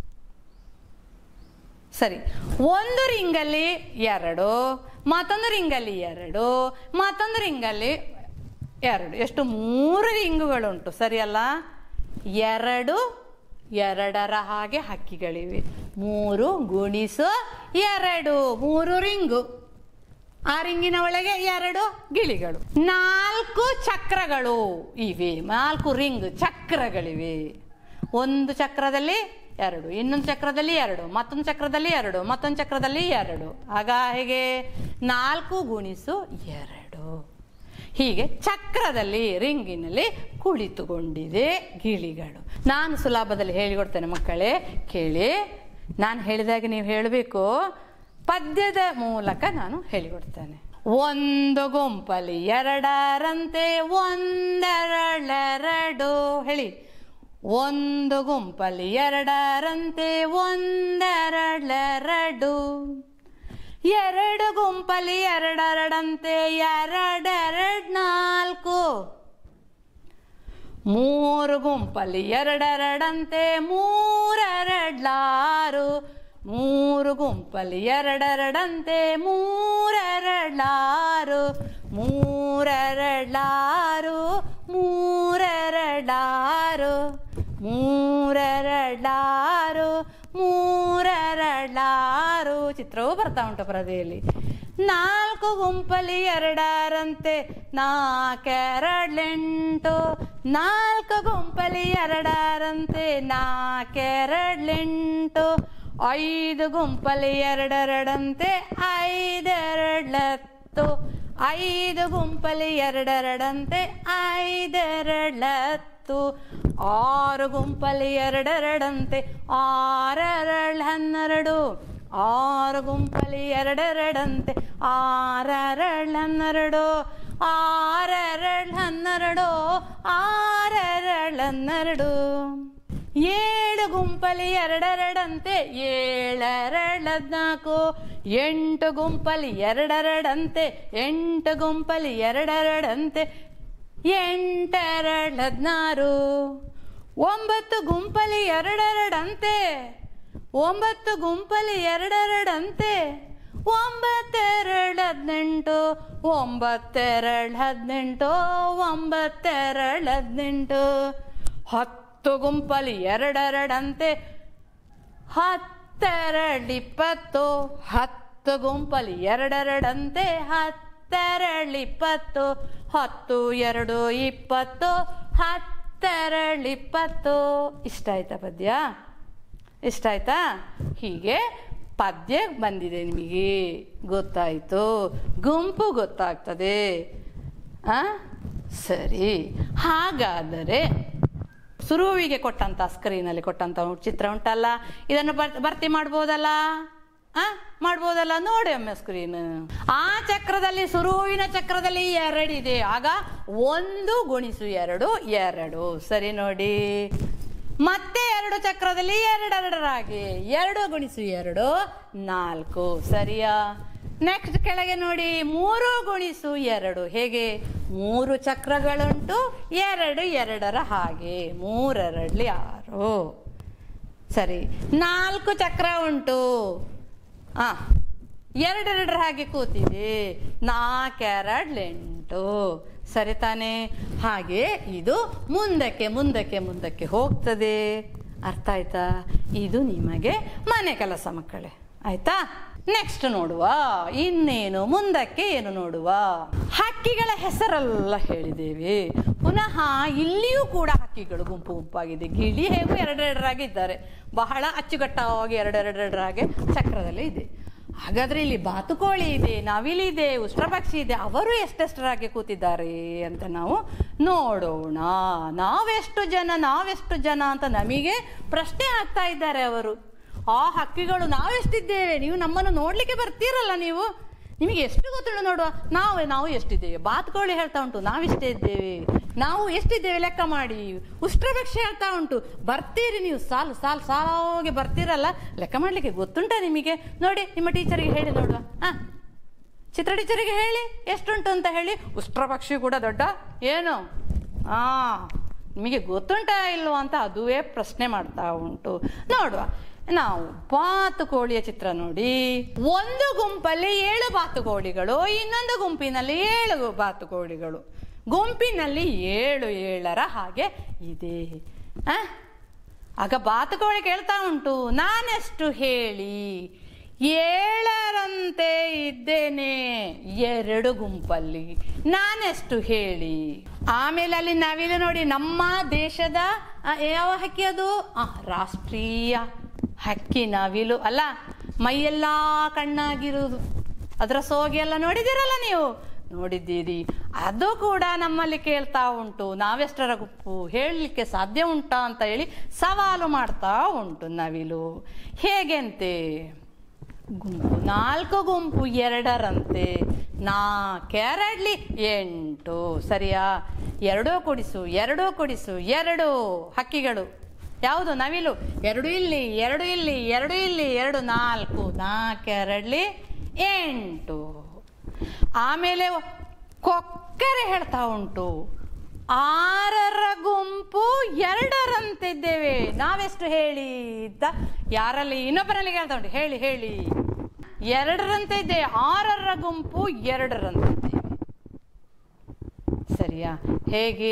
ಸರಿ ಒಂದು ರಿಂಗಲ್ಲಿ ಎರಡು ಮತ್ತೊಂದು ರಿಂಗಲ್ಲಿ ಎರಡು ಮತ್ತೊಂದು ರಿಂಗಲ್ಲಿ ಎರಡು ಎಷ್ಟು ಮೂರು ರಿಂಗುಗಳುಂಟು ಸರಿಯಲ್ಲ ಎರಡು ಎರಡರ ಹಾಗೆ ಹಕ್ಕಿಗಳಿವೆ ಮೂರು ಗುಣಿಸು ಎರಡು ಮೂರು ರಿಂಗು ಆ ರಿಂಗಿನ ಒಳಗೆ ಎರಡು ಗಿಳಿಗಳು ನಾಲ್ಕು ಚಕ್ರಗಳು ಇವೆ ನಾಲ್ಕು ರಿಂಗ್ ಚಕ್ರಗಳಿವೆ ಒಂದು ಚಕ್ರದಲ್ಲಿ ಎರಡು ಇನ್ನೊಂದು ಚಕ್ರದಲ್ಲಿ ಎರಡು ಮತ್ತೊಂದು ಚಕ್ರದಲ್ಲಿ ಎರಡು ಮತ್ತೊಂದು ಚಕ್ರದಲ್ಲಿ ಎರಡು ಆಗ ಹೇಗೆ ನಾಲ್ಕು ಗುಣಿಸು ಎರಡು ಹೀಗೆ ಚಕ್ರದಲ್ಲಿ ರಿಂಗಿನಲ್ಲಿ ಕುಳಿತುಕೊಂಡಿದೆ ಗಿಳಿಗಳು ನಾನು ಸುಲಭದಲ್ಲಿ ಹೇಳಿಕೊಡ್ತೇನೆ ಮಕ್ಕಳೇ ಕೇಳಿ ನಾನು ಹೇಳಿದಾಗ ನೀವು ಹೇಳಬೇಕು ಪದ್ಯದ ಮೂಲಕ ನಾನು ಹೇಳಿಕೊಡ್ತೇನೆ ಒಂದು ಗುಂಪಲ್ಲಿ ಎರಡರಂತೆ ಒಂದೆರಡೆರಡು ಹೇಳಿ ಒಂದು ಗುಂಪಲ್ಲಿ ಎರಡರಂತೆ ಒಂದೆರಡೆರಡು ಎರಡು ಗುಂಪಲ್ಲಿ ಎರಡೆರಡಂತೆ ಎರಡೆರಡ್ ನಾಲ್ಕು ಮೂರು ಗುಂಪಲ್ಲಿ ಎರಡೆರಡಂತೆ ಮೂರೆರಡ್ಲಾರು ಮೂರು ಗುಂಪಲ್ಲಿ ಎರಡೆರಡಂತೆ ಮೂರೆರಡ್ಲಾರು ಮೂರೆರಡ್ಲಾರು ಮೂರೆರಡ್ಲಾರು ಮೂರೆರಡ್ಲಾರು ಮೂರೆರಡ್ಲಾರು ಚಿತ್ರವೂ ಬರ್ತಾ ಉಂಟು ಪರದೆಯಲ್ಲಿ ನಾಲ್ಕು ಗುಂಪಲ್ಲಿ ಎರಡರಂತೆ ನಾಲ್ಕೆರಡ್ಲೆಂಟು ನಾಲ್ಕು ಗುಂಪಲ್ಲಿ ಎರಡರಂತೆ ನಾಲ್ಕೆರಡ್ಲೆಂಟು ಐದು ಗುಂಪಲ್ಲಿ ಎರಡೆರಡಂತೆ ಐದೆರಡ್ಲತ್ತು ಐದು ಗುಂಪಲ್ಲಿ ಎರಡೆರಡಂತೆ ಐದೆರಡ್ಲತ್ತು ಆರು ಗುಂಪಲ್ಲಿ ಎರಡೆರಡಂತೆ ಆರೆರಡ್ ಹನ್ನೆರಡು ಆರು ಗುಂಪಲ್ಲಿ ಎರಡೆರಡಂತೆ ಆರೆರಡ್ ಹನ್ನೆರಡು ಆರೆರಡು ಹನ್ನೆರಡು ಆರೆರಡು ಹನ್ನೆರಡು ಏಳು ಗುಂಪಲಿ ಎರಡೆರಡಂತೆ ಏಳೆರಡು ಹದ್ನಾಲ್ಕು ಎಂಟು ಗುಂಪಲಿ ಎರಡೆರಡಂತೆ ಎಂಟು ಗುಂಪಲಿ ಎರಡೆರಡಂತೆ ಎಂಟೆರಡು ಹದಿನಾರು ಒಂಬತ್ತು ಗುಂಪಲಿ ಎರಡೆರಡಂತೆ ಒಂಬತ್ತು ಗುಂಪಲಿ ಎರಡೆರಡಂತೆ ಒಂಬತ್ತೆರಡು ಹದಿನೆಂಟು ಒಂಬತ್ತೆರಡು ಹದಿನೆಂಟು ಒಂಬತ್ತೆರಡು ಹದಿನೆಂಟು ಹತ್ತು ಗುಂಪಲಿ ಎರಡೆರಡಂತೆ ಹತ್ತೆರಡು ಇಪ್ಪತ್ತು ಹತ್ತು ಗುಂಪಲಿ ಎರಡೆರಡಂತೆ ಹತ್ತೆರಡು ಇಪ್ಪತ್ತು ಹತ್ತು ಎರಡು ಇಪ್ಪತ್ತು ಹತ್ತೆರಡು ಇಪ್ಪತ್ತು ಇಷ್ಟ ಆಯ್ತಾ ಪದ್ಯ ಇಷ್ಟ ಆಯ್ತಾ ಹೀಗೆ ಪದ್ಯ ಬಂದಿದೆ ನಿಮಗೆ ಗೊತ್ತಾಯಿತು ಗುಂಪು ಗೊತ್ತಾಗ್ತದೆ ಆ ಸರಿ ಹಾಗಾದರೆ ಸುರುವಿಗೆ ಕೊಟ್ಟಂತ ಸ್ಕ್ರೀನಲ್ಲಿ ಕೊಟ್ಟಂತ ಚಿತ್ರ ಉಂಟಲ್ಲ ಇದನ್ನು ಬರ್ ಭರ್ತಿ ಮಾಡ್ಬೋದಲ್ಲ ಆ ಮಾಡ್ಬೋದಲ್ಲ ನೋಡಿ ಒಮ್ಮೆ ಸ್ಕ್ರೀನ್ ಆ ಚಕ್ರದಲ್ಲಿ ಸುರುವಿನ ಚಕ್ರದಲ್ಲಿ ಎರಡಿದೆ ಆಗ ಒಂದು ಗುಣಿಸು ಎರಡು ಎರಡು ಸರಿ ನೋಡಿ ಮತ್ತೆ ಎರಡು ಚಕ್ರದಲ್ಲಿ ಎರಡೆರಡರಾಗಿ ಎರಡು ಗುಣಿಸು ಎರಡು ನಾಲ್ಕು ಸರಿಯಾ ನೆಕ್ಸ್ಟ್ ಕೆಳಗೆ ನೋಡಿ ಮೂರು ಗುಣಿಸು ಎರಡು ಹೇಗೆ ಮೂರು ಚಕ್ರಗಳುಂಟು ಎರಡು ಎರಡರ ಹಾಗೆ ಮೂರರಲ್ಲಿ ಆರು ಸರಿ ನಾಲ್ಕು ಚಕ್ರ ಉಂಟು ಆ ಎರಡೆರಡರ ಹಾಗೆ ಕೂತಿದೆ ನಾಲ್ಕೆರಡು ಎಂಟು ಸರಿ ತಾನೇ ಹಾಗೆ ಇದು ಮುಂದಕ್ಕೆ ಮುಂದಕ್ಕೆ ಮುಂದಕ್ಕೆ ಹೋಗ್ತದೆ ಅರ್ಥ ಆಯ್ತಾ ಇದು ನಿಮಗೆ ಮನೆ ಕೆಲಸ ಮಕ್ಕಳೇ ಆಯ್ತಾ ನೆಕ್ಸ್ಟ್ ನೋಡುವ ಇನ್ನೇನು ಮುಂದಕ್ಕೆ ಏನು ನೋಡುವ ಹಕ್ಕಿಗಳ ಹೆಸರೆಲ್ಲ ಹೇಳಿದ್ದೇವೆ ಪುನಃ ಇಲ್ಲಿಯೂ ಕೂಡ ಹಕ್ಕಿಗಳು ಗುಂಪು ಗುಂಪಾಗಿದೆ ಗಿಳಿ ಹೇಗೂ ಎರಡೆರಡರಾಗಿದ್ದಾರೆ ಬಹಳ ಅಚ್ಚುಕಟ್ಟಾಗಿ ಎರಡೆರಡರಾಗೆ ಚಕ್ರದಲ್ಲಿ ಇದೆ ಹಾಗಾದ್ರೆ ಇಲ್ಲಿ ಬಾತುಕೋಳಿ ಇದೆ ನವಿಲಿದೆ ಉಷ್ಟ್ರಪಕ್ಷಿ ಇದೆ ಅವರು ಎಷ್ಟೆಷ್ಟರಾಗಿ ಕೂತಿದ್ದಾರೆ ಅಂತ ನಾವು ನೋಡೋಣ ನಾವೆಷ್ಟು ಜನ ನಾವೆಷ್ಟು ಜನ ಅಂತ ನಮಗೆ ಪ್ರಶ್ನೆ ಹಾಕ್ತಾ ಇದ್ದಾರೆ ಅವರು ಆ ಹಕ್ಕಿಗಳು ನಾವೆಷ್ಟಿದ್ದೇವೆ ನೀವು ನಮ್ಮನ್ನು ನೋಡ್ಲಿಕ್ಕೆ ಬರ್ತೀರಲ್ಲ ನೀವು ನಿಮಗೆ ಎಷ್ಟು ಗೊತ್ತುಂಟು ನೋಡುವ ನಾವು ನಾವು ಎಷ್ಟಿದ್ದೇವೆ ಬಾತುಕೋಳಿ ಹೇಳ್ತಾ ಉಂಟು ನಾವಿಷ್ಟೇ ಇದ್ದೇವೆ ನಾವು ಎಷ್ಟಿದ್ದೇವೆ ಲೆಕ್ಕ ಮಾಡಿ ಉಷ್ಟ್ರಭಕ್ಷಿ ಹೇಳ್ತಾ ಉಂಟು ಬರ್ತೀರಿ ನೀವು ಸಾಲು ಸಾಲು ಸಾಲಾಗಿ ಬರ್ತೀರಲ್ಲ ಲೆಕ್ಕ ಮಾಡ್ಲಿಕ್ಕೆ ಗೊತ್ತುಂಟ ನಿಮಗೆ ನೋಡಿ ನಿಮ್ಮ ಟೀಚರಿಗೆ ಹೇಳಿ ನೋಡುವ ಹಾ ಚಿತ್ರ ಟೀಚರಿಗೆ ಹೇಳಿ ಎಷ್ಟುಂಟು ಅಂತ ಹೇಳಿ ಉಷ್ಟ್ರಪಕ್ಷಿ ಕೂಡ ದೊಡ್ಡ ಏನು ಆ ನಿಮಗೆ ಗೊತ್ತುಂಟಾ ಇಲ್ವೋ ಅಂತ ಅದುವೇ ಪ್ರಶ್ನೆ ಮಾಡ್ತಾ ಉಂಟು ನೋಡುವ ನಾವು ಬಾತುಕೋಳಿಯ ಚಿತ್ರ ನೋಡಿ ಒಂದು ಗುಂಪಲ್ಲಿ ಏಳು ಬಾತುಕೋಳಿಗಳು ಇನ್ನೊಂದು ಗುಂಪಿನಲ್ಲಿ ಏಳು ಬಾತುಕೋಳಿಗಳು ಗುಂಪಿನಲ್ಲಿ ಏಳು ಏಳರ ಹಾಗೆ ಇದೆ ಆ? ಆಗ ಬಾತುಕೋಳಿ ಕೇಳ್ತಾ ಉಂಟು ನಾನೆಷ್ಟು ಹೇಳಿ ಏಳರಂತೆ ಇದ್ದೇನೆ ಎರಡು ಗುಂಪಲ್ಲಿ ನಾನೆಷ್ಟು ಹೇಳಿ ಆಮೇಲೆ ಅಲ್ಲಿ ನವಿಲು ನೋಡಿ ನಮ್ಮ ದೇಶದ ಆ, ಯಾವ ಹಕ್ಕಿ ಅದು ಆ, ರಾಷ್ಟ್ರೀಯ ಹಕ್ಕಿ ನವಿಲು ಅಲ್ಲ ಮೈಯೆಲ್ಲ ಕಣ್ಣಾಗಿರುವುದು ಅದರ ಸೋಗೆ ಎಲ್ಲ ನೋಡಿದಿರಲ್ಲ ನೀವು ನೋಡಿದ್ದೀರಿ ಅದು ಕೂಡ ನಮ್ಮಲ್ಲಿ ಕೇಳ್ತಾ ಉಂಟು ನಾವೆಷ್ಟರ ಗುಂಪು ಹೇಳಲಿಕ್ಕೆ ಸಾಧ್ಯ ಉಂಟಾ ಅಂತ ಹೇಳಿ ಸವಾಲು ಮಾಡ್ತಾ ಉಂಟು ನವಿಲು ಹೇಗೆಂತೆ ಗುಂಪು ನಾಲ್ಕು ಗುಂಪು ಎರಡರಂತೆ ನಾಲ್ಕೆರಡ್ಲಿ ಎಂಟು ಸರಿಯಾ ಎರಡೂ ಕೊಡಿಸು ಎರಡೂ ಕೊಡಿಸು ಎರಡು ಹಕ್ಕಿಗಳು ಯಾವುದು ನವಿಲು ಎರಡು ಇಲ್ಲಿ ಎರಡು ಇಲ್ಲಿ ಎರಡು ಇಲ್ಲಿ ಎರಡು ನಾಲ್ಕು ನಾಲ್ಕೆರಡ್ಲಿ ಎಂಟು ಆಮೇಲೆ ಕೊಕ್ಕರೆ ಹೇಳ್ತಾ ಉಂಟು ಆರರ ಗುಂಪು ಎರಡರಂತಿದ್ದೇವೆ ನಾವೆಷ್ಟು ಹೇಳಿ ಅಂತ ಯಾರಲ್ಲಿ ಇನ್ನೊಬ್ಬರಲ್ಲಿ ಹೇಳ್ತಾ ಉಂಟು ಹೇಳಿ ಹೇಳಿ ಎರಡರಂತೆ ಇದೆ ಆರರ ಗುಂಪು ಎರಡರಂತಿದ್ದೇವೆ ಸರಿಯಾ ಹೇಗೆ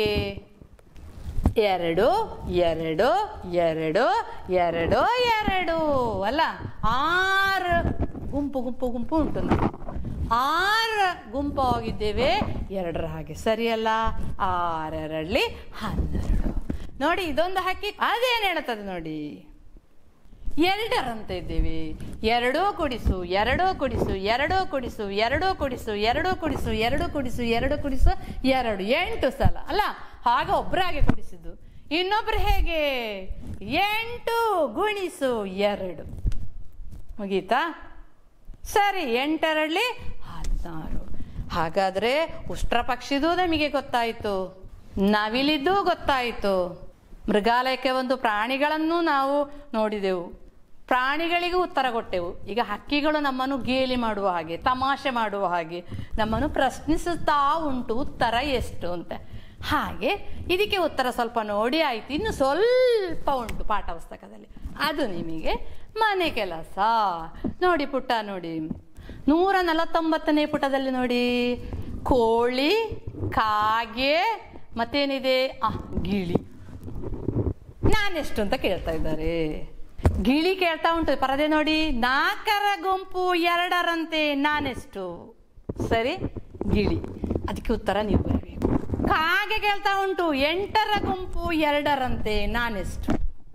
ಎರಡು ಎರಡು ಎರಡು ಎರಡು ಎರಡು ಅಲ್ಲ ಆರು ಗುಂಪು ಗುಂಪು ಗುಂಪು ಉಂಟು ನಾವು ಆರು ಗುಂಪು ಹೋಗಿದ್ದೇವೆ ಎರಡರ ಹಾಗೆ ಸರಿಯಲ್ಲ ಆರರಲ್ಲಿ ಹನ್ನೆರಡು ನೋಡಿ ಇದೊಂದು ಹಾಕಿ ಅದೇನು ಹೇಳ್ತದೆ ನೋಡಿ ಎರಡರಂತ ಇದ್ದೇವೆ ಎರಡೂ ಕುಡಿಸು ಎರಡೂ ಕುಡಿಸು ಎರಡೂ ಕುಡಿಸು ಎರಡೂ ಕುಡಿಸು ಎರಡೂ ಕುಡಿಸು ಎರಡು ಕುಡಿಸು ಎರಡು ಕುಡಿಸು ಎರಡು ಎಂಟು ಸಲ ಅಲ್ಲ ಆಗ ಒಬ್ಬರಾಗೆ ಕುಡಿಸಿದ್ದು ಇನ್ನೊಬ್ರು ಹೇಗೆ ಎಂಟು ಗುಣಿಸು ಎರಡು ಮುಗೀತಾ ಸರಿ ಎಂಟರಲ್ಲಿ ಹದಿನಾರು ಹಾಗಾದ್ರೆ ಉಷ್ಟ್ರ ಪಕ್ಷಿದೂ ನಮಗೆ ಗೊತ್ತಾಯಿತು ನವಿಲಿದ್ದೂ ಗೊತ್ತಾಯಿತು ಮೃಗಾಲಯಕ್ಕೆ ಒಂದು ಪ್ರಾಣಿಗಳನ್ನು ನಾವು ನೋಡಿದೆವು ಪ್ರಾಣಿಗಳಿಗೂ ಉತ್ತರ ಕೊಟ್ಟೆವು ಈಗ ಹಕ್ಕಿಗಳು ನಮ್ಮನ್ನು ಗೇಲಿ ಮಾಡುವ ಹಾಗೆ ತಮಾಷೆ ಮಾಡುವ ಹಾಗೆ ನಮ್ಮನ್ನು ಪ್ರಶ್ನಿಸುತ್ತಾ ಉಂಟು ಉತ್ತರ ಎಷ್ಟು ಅಂತ ಹಾಗೆ ಇದಕ್ಕೆ ಉತ್ತರ ಸ್ವಲ್ಪ ನೋಡಿ ಆಯ್ತು ಇನ್ನು ಸ್ವಲ್ಪ ಉಂಟು ಪಾಠ ಪುಸ್ತಕದಲ್ಲಿ ಅದು ನಿಮಗೆ ಮನೆ ಕೆಲಸ ನೋಡಿ ಪುಟ್ಟ ನೋಡಿ ನೂರ ನಲವತ್ತೊಂಬತ್ತನೇ ಪುಟದಲ್ಲಿ ನೋಡಿ ಕೋಳಿ ಕಾಗೆ ಮತ್ತೇನಿದೆ ಆ ಗಿಳಿ ನಾನೆಷ್ಟು ಅಂತ ಕೇಳ್ತಾ ಇದ್ದಾರೆ ಗಿಳಿ ಕೇಳ್ತಾ ಉಂಟು ಪರದೆ ನೋಡಿ ನಾಲ್ಕರ ಗುಂಪು ಎರಡರಂತೆ ನಾನೆಷ್ಟು ಸರಿ ಗಿಳಿ ಅದಕ್ಕೆ ಉತ್ತರ ನೀವು ಬರಬೇಕು ಕಾಗೆ ಕೇಳ್ತಾ ಉಂಟು ಎಂಟರ ಗುಂಪು ಎರಡರಂತೆ ನಾನೆಷ್ಟು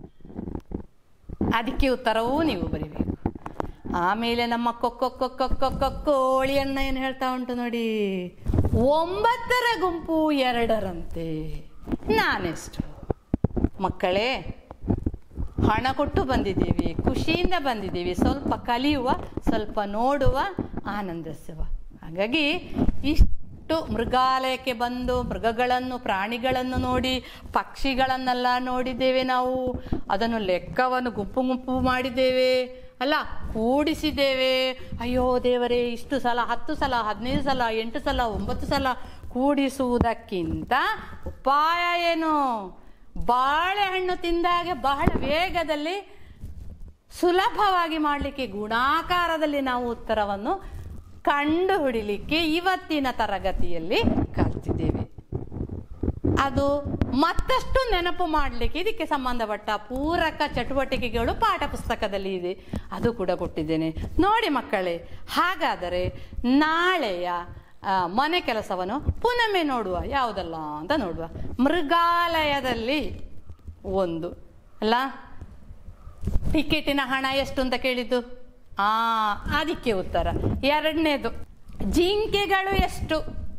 ಅದಕ್ಕೆ ಉತ್ತರವೂ ನೀವು ಬರಿಬೇಕು ಆಮೇಲೆ ನಮ್ಮ ಕೊಕ್ಕೊ ಕೊಕ್ಕೊ ಕೊಕ್ಕೊ ಕೋಳಿಯನ್ನ ಏನು ಹೇಳ್ತಾ ಉಂಟು ನೋಡಿ ಒಂಬತ್ತರ ಗುಂಪು ಎರಡರಂತೆ ನಾನೆಷ್ಟು ಮಕ್ಕಳೇ ಹಣ ಕೊಟ್ಟು ಬಂದಿದ್ದೀವಿ ಖುಷಿಯಿಂದ ಬಂದಿದ್ದೀವಿ ಸ್ವಲ್ಪ ಕಲಿಯುವ ಸ್ವಲ್ಪ ನೋಡುವ ಆನಂದಿಸುವ ಹಾಗಾಗಿ ಇಷ್ಟು ಮೃಗಾಲಯಕ್ಕೆ ಬಂದು ಮೃಗಗಳನ್ನು ಪ್ರಾಣಿಗಳನ್ನು ನೋಡಿ ಪಕ್ಷಿಗಳನ್ನೆಲ್ಲ ನೋಡಿದ್ದೇವೆ ನಾವು ಅದನ್ನು ಲೆಕ್ಕವನ್ನು ಗುಂಪು ಗುಂಪು ಮಾಡಿದ್ದೇವೆ ಅಲ್ಲ ಕೂಡಿಸಿದ್ದೇವೆ ಅಯ್ಯೋ ದೇವರೇ ಇಷ್ಟು ಸಲ ಹತ್ತು ಸಲ ಹದಿನೈದು ಸಲ ಎಂಟು ಸಲ ಒಂಬತ್ತು ಸಲ ಕೂಡಿಸುವುದಕ್ಕಿಂತ ಉಪಾಯ ಏನು ಬಾಳೆಹಣ್ಣು ತಿಂದಾಗ ಬಹಳ ವೇಗದಲ್ಲಿ ಸುಲಭವಾಗಿ ಮಾಡಲಿಕ್ಕೆ ಗುಣಾಕಾರದಲ್ಲಿ ನಾವು ಉತ್ತರವನ್ನು ಕಂಡು ಹಿಡಿಲಿಕ್ಕೆ ಇವತ್ತಿನ ತರಗತಿಯಲ್ಲಿ ಕಲ್ತಿದ್ದೇವೆ ಅದು ಮತ್ತಷ್ಟು ನೆನಪು ಮಾಡಲಿಕ್ಕೆ ಇದಕ್ಕೆ ಸಂಬಂಧಪಟ್ಟ ಪೂರಕ ಚಟುವಟಿಕೆಗಳು ಪಾಠ ಪುಸ್ತಕದಲ್ಲಿ ಇದೆ ಅದು ಕೂಡ ಕೊಟ್ಟಿದ್ದೇನೆ ನೋಡಿ ಮಕ್ಕಳೇ ಹಾಗಾದರೆ ನಾಳೆಯ ಆ, ಮನೆ ಕೆಲಸವನ್ನು ಪುನಮೆ ನೋಡುವ ಯಾವುದಲ್ಲ ಅಂತ ನೋಡುವ ಮೃಗಾಲಯದಲ್ಲಿ ಒಂದು ಅಲ್ಲ ಟಿಕೆಟಿನ ಹಣ ಎಷ್ಟು ಅಂತ ಕೇಳಿದ್ದು ಆ ಅದಕ್ಕೆ ಉತ್ತರ ಎರಡನೇದು ಜಿಂಕೆಗಳು ಎಷ್ಟು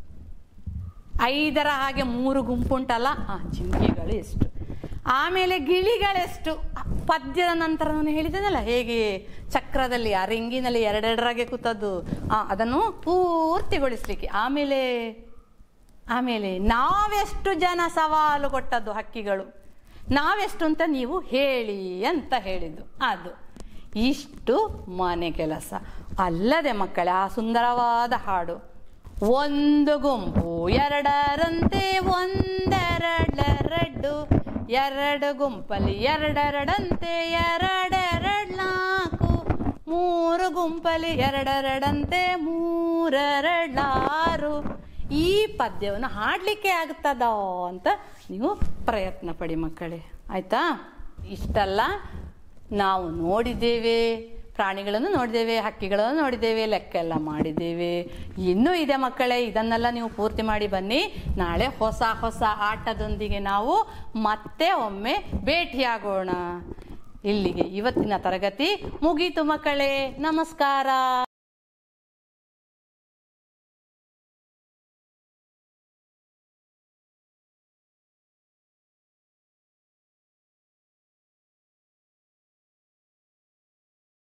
ಐದರ ಹಾಗೆ ಮೂರು ಗುಂಪುಂಟಲ್ಲ ಆ ಜಿಂಕೆಗಳು ಎಷ್ಟು ಆಮೇಲೆ ಗಿಳಿಗಳೆಷ್ಟು ಆ ಪದ್ಯದ ನಂತರ ನಾನು ಹೇಳಿದ್ದೇನಲ್ಲ ಹೇಗೆ ಚಕ್ರದಲ್ಲಿ ಆ ರಿಂಗಿನಲ್ಲಿ ಎರಡೆರಡರಾಗೆ ಕೂತದ್ದು ಆ ಅದನ್ನು ಪೂರ್ತಿಗೊಳಿಸ್ಲಿಕ್ಕೆ ಆಮೇಲೆ ಆಮೇಲೆ ನಾವೆಷ್ಟು ಜನ ಸವಾಲು ಕೊಟ್ಟದ್ದು ಹಕ್ಕಿಗಳು ನಾವೆಷ್ಟು ಅಂತ ನೀವು ಹೇಳಿ ಅಂತ ಹೇಳಿದ್ದು ಅದು ಇಷ್ಟು ಮನೆ ಕೆಲಸ ಅಲ್ಲದೆ ಮಕ್ಕಳೇ ಆ ಸುಂದರವಾದ ಹಾಡು ಒಂದು ಗುಂಪು ಎರಡರಂತೆ ಒಂದೆರಡೆರಡು ಎರಡು ಗುಂಪಲ್ಲಿ ಎರಡೆರಡಂತೆ ಎರಡೆರಡು ನಾಲ್ಕು ಮೂರು ಗುಂಪಲ್ಲಿ ಎರಡೆರಡಂತೆ ಮೂರೆರಡಾರು ಈ ಪದ್ಯವನ್ನು ಹಾಡಲಿಕ್ಕೆ ಆಗ್ತದ ಅಂತ ನೀವು ಪ್ರಯತ್ನ ಪಡಿ ಮಕ್ಕಳೇ ಆಯ್ತಾ ಇಷ್ಟಲ್ಲ ನಾವು ನೋಡಿದ್ದೇವೆ ಪ್ರಾಣಿಗಳನ್ನು ನೋಡಿದ್ದೇವೆ ಹಕ್ಕಿಗಳನ್ನು ನೋಡಿದ್ದೇವೆ ಲೆಕ್ಕ ಎಲ್ಲ ಮಾಡಿದ್ದೇವೆ ಇನ್ನೂ ಇದೆ ಮಕ್ಕಳೇ ಇದನ್ನೆಲ್ಲ ನೀವು ಪೂರ್ತಿ ಮಾಡಿ ಬನ್ನಿ ನಾಳೆ ಹೊಸ ಹೊಸ ಆಟದೊಂದಿಗೆ ನಾವು ಮತ್ತೆ ಒಮ್ಮೆ ಭೇಟಿಯಾಗೋಣ ಇಲ್ಲಿಗೆ ಇವತ್ತಿನ ತರಗತಿ ಮುಗೀತು ಮಕ್ಕಳೇ ನಮಸ್ಕಾರ